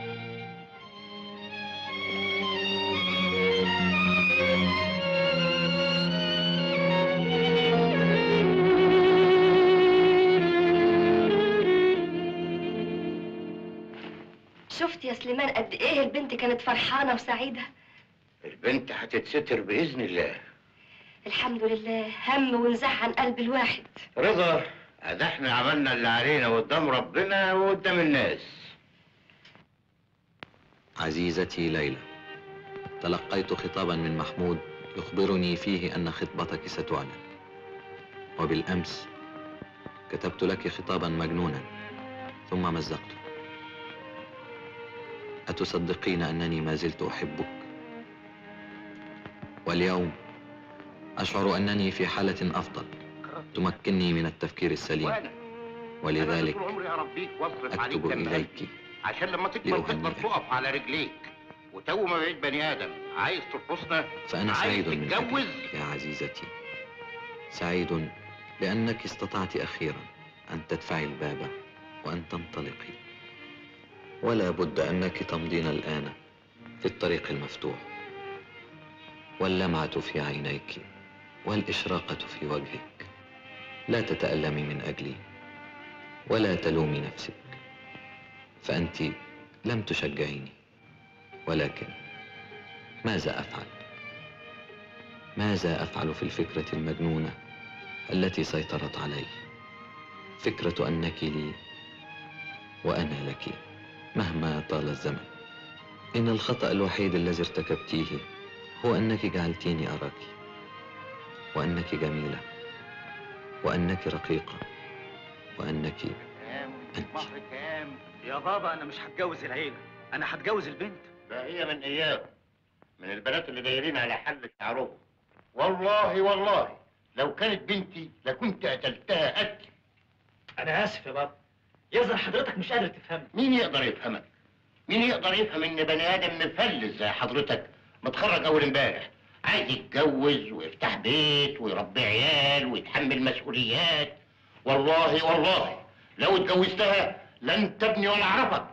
شفت يا سليمان قد ايه البنت كانت فرحانة وسعيدة البنت هتتستر باذن الله الحمد لله هم ونزح عن قلب الواحد رضا ادي احنا عملنا اللي علينا قدام ربنا وقدام الناس عزيزتي ليلى تلقيت خطابا من محمود يخبرني فيه أن خطبتك ستعلن وبالأمس كتبت لك خطابا مجنونا ثم مزقته أتصدقين أنني ما زلت أحبك واليوم أشعر أنني في حالة أفضل تمكنني من التفكير السليم ولذلك طول عمري اربيك واصرف عليك أكتب دم إليك قلبي عشان لما تكبر تقدر لأهنئك. تقف على رجليك وتو ما بقيت بني ادم عايز ترقصنا فأنا عايز سعيد من تتجوز أجلك يا عزيزتي سعيد لأنك استطعت أخيرا أن تدفعي الباب وأن تنطلقي ولا بد أنك تمضين الآن في الطريق المفتوح واللمعة في عينيك والإشراقة في وجهك لا تتألمي من أجلي ولا تلومي نفسك فأنت لم تشجعيني ولكن ماذا أفعل؟ ماذا أفعل في الفكرة المجنونة التي سيطرت علي؟ فكرة أنك لي وأنا لك مهما طال الزمن إن الخطأ الوحيد الذي ارتكبتيه هو أنك جعلتيني أراك وأنك جميلة وأنك رقيقة وأنك مهر كام يا بابا انا مش هتجوز العيله انا هتجوز البنت ده هي من ايام من البنات اللي دايرين على حل شعرهم والله والله لو كانت بنتي لكنت قتلتها قتل انا اسف يا بابا يظهر حضرتك مش قادر تفهمني مين يقدر يفهمك مين يقدر يفهم ان بني ادم مفلس زي حضرتك متخرج اول امبارح عايز يتجوز ويفتح بيت ويربي عيال ويتحمل مسؤوليات والله والله لو اتجوزتها لن تبني ولا اعرفك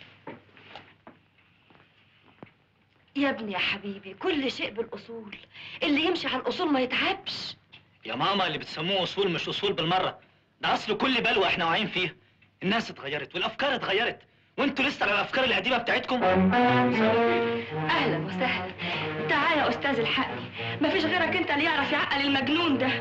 يا ابني يا حبيبي كل شيء بالأصول اللي يمشي على الأصول ما يتعبش يا ماما اللي بتسموه اصول مش اصول بالمره ده اصل كل بلوه احنا واعيين فيها الناس اتغيرت والافكار اتغيرت وانتوا لسه على الافكار القديمه بتاعتكم أهلا وسهلا تعال يا أستاذ الحقي مفيش غيرك أنت اللي يعرف يعقل المجنون ده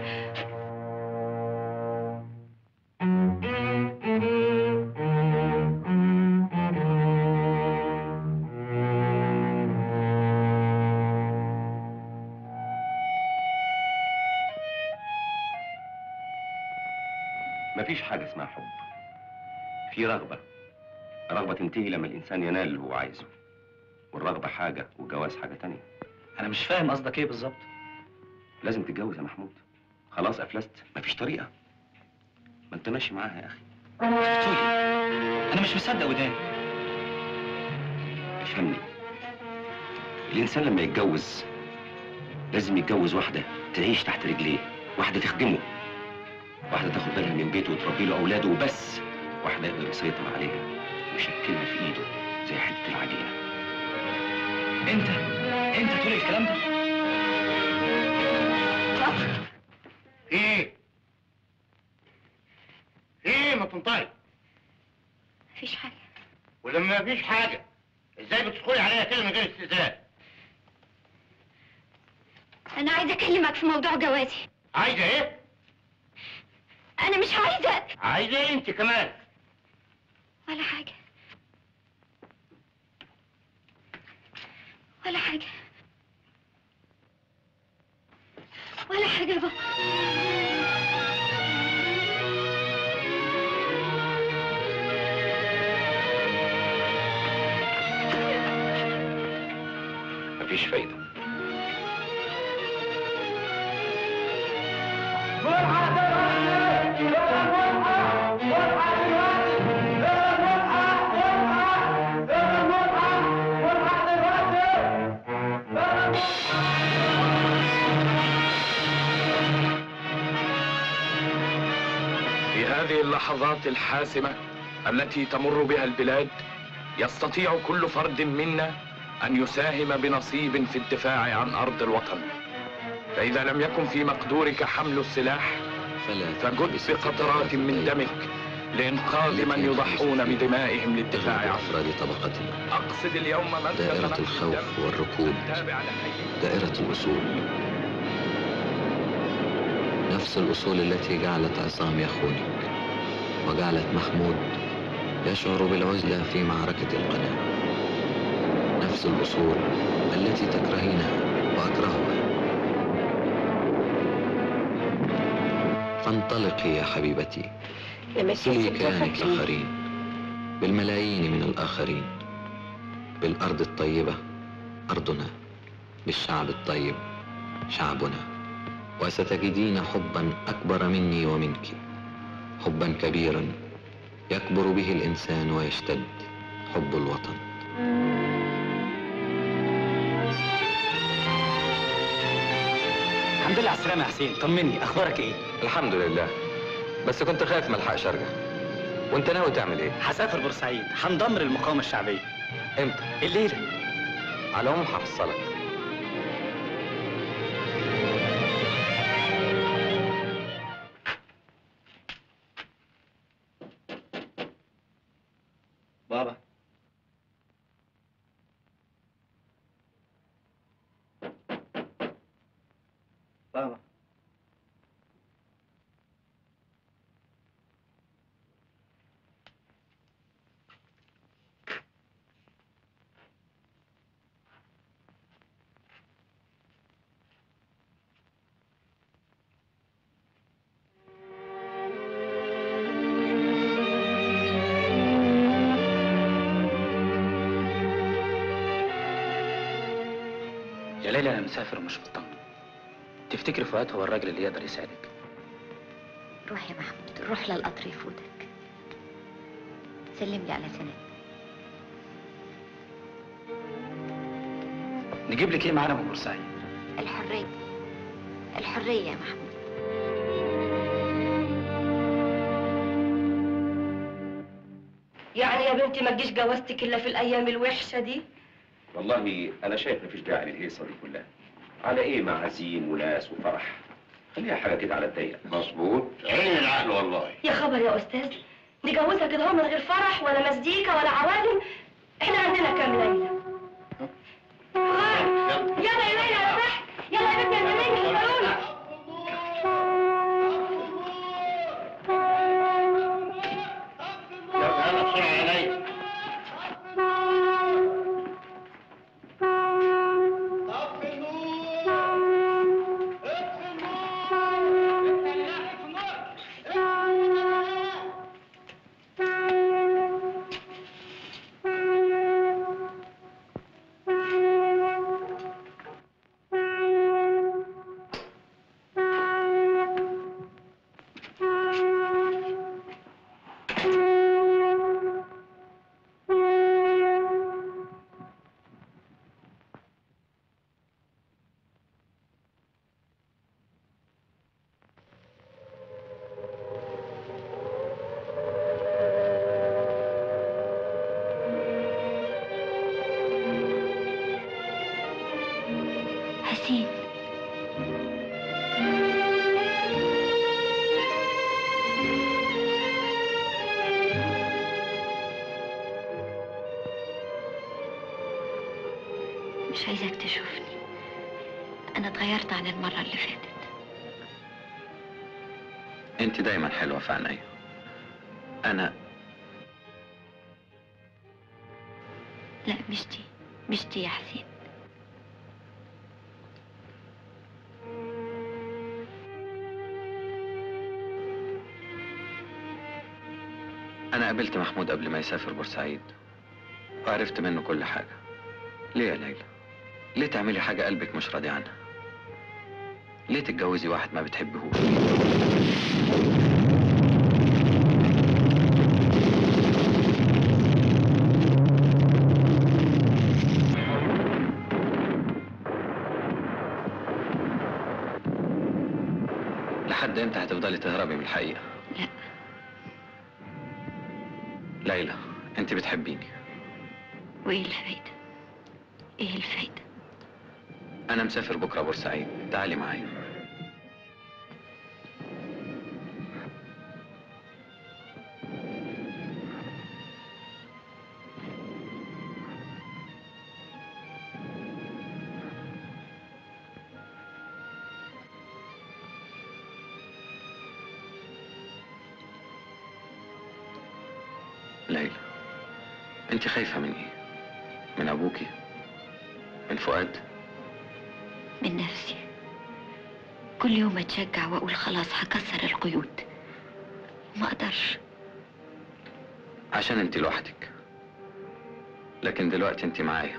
مفيش حاجة اسمها حب في رغبة رغبة تنتهي لما الإنسان ينال اللي هو عايزه والرغبة حاجة والجواز حاجة تانية انا مش فاهم قصدك ايه بالظبط لازم تتجوز يا محمود خلاص أفلست مفيش طريقة ما انت ماشي معاها يا أخي انا مش مصدق وداني افهمني الإنسان لما يتجوز لازم يتجوز واحدة تعيش تحت رجليه واحدة تخدمه واحدة تاخد بالها من بيته وتربي له أولاده وبس واحدة يقدر يسيطر عليها ويشكلها في إيده زي حتة العجينة انت انت تقول الكلام ده ايه ايه ما تنطقي مفيش حاجة ولما مفيش حاجة ازاي بتدخلي عليا كده من غير استئذان أنا عايزة أكلمك في موضوع جوازي عايزة ايه أنا مش عايزة عايزة ايه انت كمان ولا حاجة ولا حاجة ولا حاجة يا بابا مفيش فايدة Thank you. اللحظات الحاسمة التي تمر بها البلاد يستطيع كل فرد منا أن يساهم بنصيب في الدفاع عن أرض الوطن فإذا لم يكن في مقدورك حمل السلاح فجد بقطرات من دمك لإنقاذ من يضحون بدمائهم للدفاع عن أفراد طبقتنا أقصد اليوم من دائرة الخوف والركود دائرة الأصول نفس الأصول التي جعلت عصام يخونك وجعلت محمود يشعر بالعزلة في معركة القناة نفس الأصول التي تكرهينها وأكرهها فانطلقي يا حبيبتي سلي كيانك الآخرين بالملايين من الآخرين بالأرض الطيبة أرضنا بالشعب الطيب شعبنا وستجدين حبا أكبر مني ومنك حبا كبيرا يكبر به الإنسان ويشتد حب الوطن الحمد لله على السلامة يا حسين طمني أخبارك إيه؟ الحمد لله بس كنت خايف ما الحقش ارجع وانت ناوي تعمل ايه هسافر بورسعيد هنضم للمقاومة الشعبية امتى الليلة على العموم هحصلك بابا بابا يا ليلى انا مسافر ومش مطمن تفتكر فؤاد هو الراجل اللي يقدر يساعدك روح يا محمود روح للقطر يفوتك سلم لي على سنة نجيب لك ايه معانا من بورسعيد الحرية الحرية يا محمود يعني يا بنتي ما تجيش جوازتك الا في الايام الوحشه دي والله انا شايف مفيش داعي للهيصه دي كلها على ايه معازيم وناس وفرح خليها حاجه كده على الضيق مظبوط عين العقل والله يا خبر يا استاذ نجوزها كده هو من غير فرح ولا مزيكا ولا عوادم احنا عندنا كام ليله يلا يا ليلى يا صح يلا يا بنتي يا زميلي خبروني يلا يلا بسرعه يا ليلى حسين مش عايزاك تشوفني انا اتغيرت عن المرة اللي فاتت انت دايما حلوه في عينيا انا لا مش دي مش دي يا حسين انا قابلت محمود قبل ما يسافر بورسعيد وعرفت منه كل حاجه ليه يا ليلى ليه تعملي حاجه قلبك مش راضي عنها ليه تتجوزي واحد ما بتحبهوش لحد امتى هتفضلي تهربي من الحقيقه لا ليلى انت بتحبيني وايه الفايدة ايه الفايدة انا مسافر بكره بورسعيد تعالي معايا ليلى انت خايفه من ايه من ابوكي من فؤاد من نفسي كل يوم اتشجع واقول خلاص هكسر القيود ما اقدرش عشان انت لوحدك لكن دلوقتي انت معايا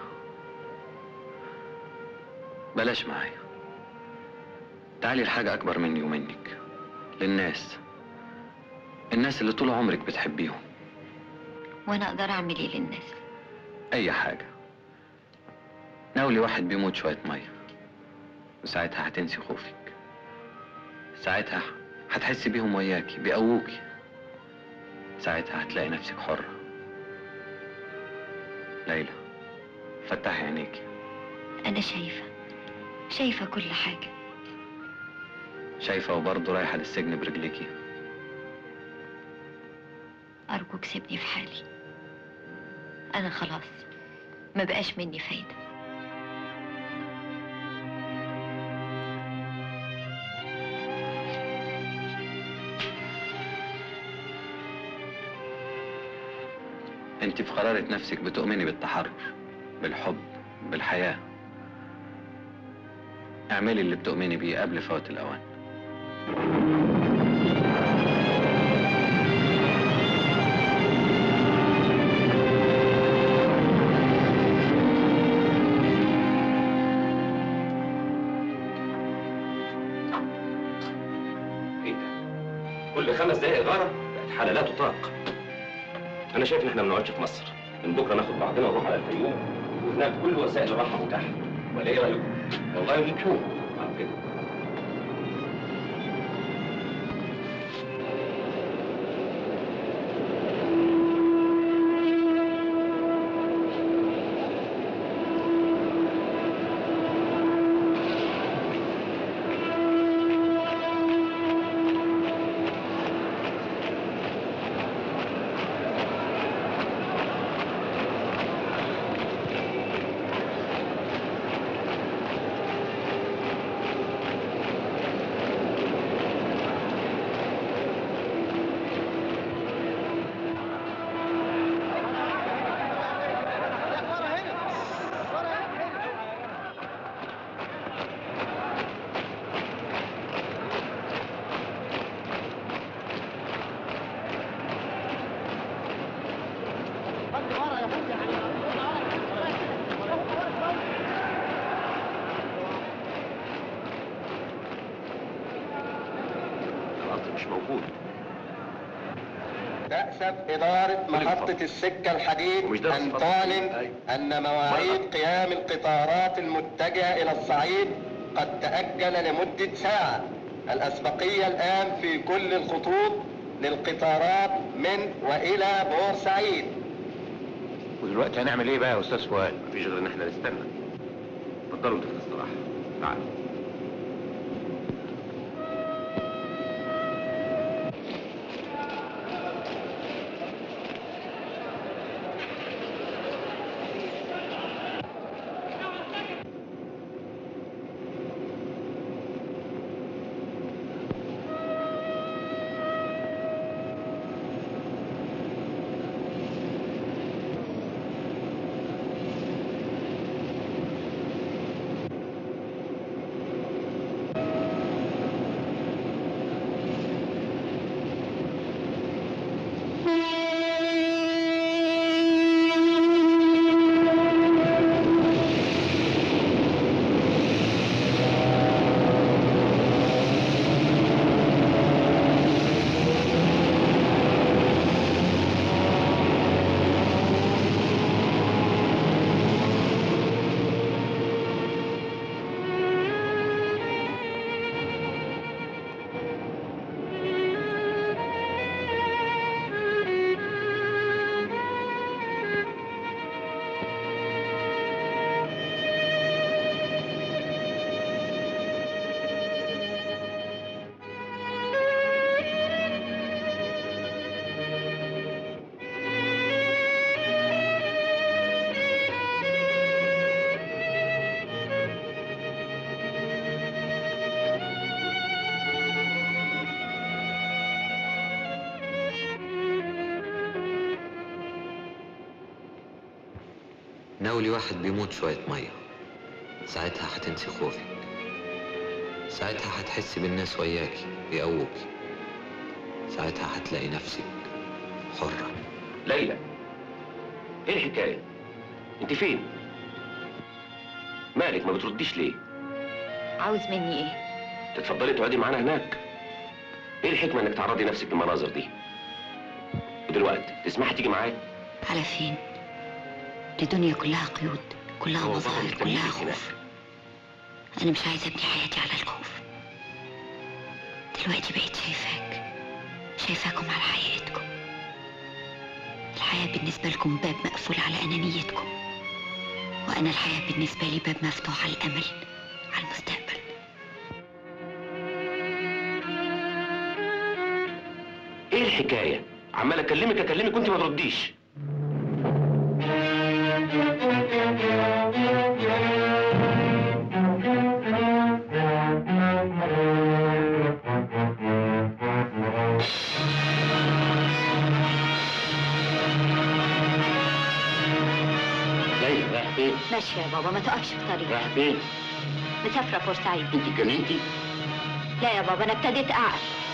بلاش معايا تعالي لحاجة أكبر مني ومنك للناس الناس اللي طول عمرك بتحبيهم وانا اقدر اعمل ايه للناس أي حاجة ناولي واحد بيموت شوية مية وساعتها هتنسي خوفك ساعتها هتحسي بيهم وياكي بيقووكي ساعتها هتلاقي نفسك حرة ليلى فتحي عينيكي انا شايفة شايفة كل حاجة شايفة وبرضه رايحة للسجن برجليكي ارجوك سيبني في حالي انا خلاص ما بقاش مني فايدة انت في قرارة نفسك بتؤمني بالتحرر بالحب بالحياة اعملي اللي بتؤمني بيه قبل فوات الأوان ايه ده؟ كل خمس دقايق غارة بقت حالة لا تطاق انا شايف ان احنا ما نقعدش في مصر من بكره ناخد بعضنا ونروح على الفيوم وهناك كل وسائل الراحه متاحه ولا ايه رايكم؟ والله اللي نشوف آه كده القطر مش موجود تأسف إدارة محطة السكة الحديد أن تعلن أن مواعيد قيام القطارات المتجهة إلى الصعيد قد تأجل لمدة ساعة الأسبقية الآن في كل الخطوط للقطارات من وإلى بورسعيد ودلوقتي هنعمل ايه بقى يا استاذ فؤاد؟ مفيش غير ان احنا نستنى اتفضلوا انتوا في الاستراحه تعالوا ناولي واحد بيموت شوية مية ساعتها هتنسي خوفك ساعتها هتحسي بالناس وياكي بيقووكي ساعتها هتلاقي نفسك حرة ليلى ايه الحكايه انت فين مالك ما بترديش ليه عاوز مني ايه تتفضلي تقعدي معانا هناك ايه الحكمه انك تعرضي نفسك للمناظر دي ودلوقتي تسمحي تيجي معايا على فين دي دنيا كلها قيود كلها هو بابا مظاهر مستنيك كلها هناك. خوف انا مش عايزه ابني حياتي على الخوف دلوقتي بقيت شايفاك شايفاكم على حقيقتكم الحياه بالنسبه لكم باب مقفول على انانيتكم وانا الحياه بالنسبه لي باب مفتوح على الامل على المستقبل ايه الحكايه عمال اكلمك اكلمك وانت ما ترديش ليلى رايح فين؟ ماشيه يا بابا ما تقفش في طريقي رايح فين؟ مسافره بورسعيد انت اتجننتي؟ لا يا بابا انا ابتديت اعقل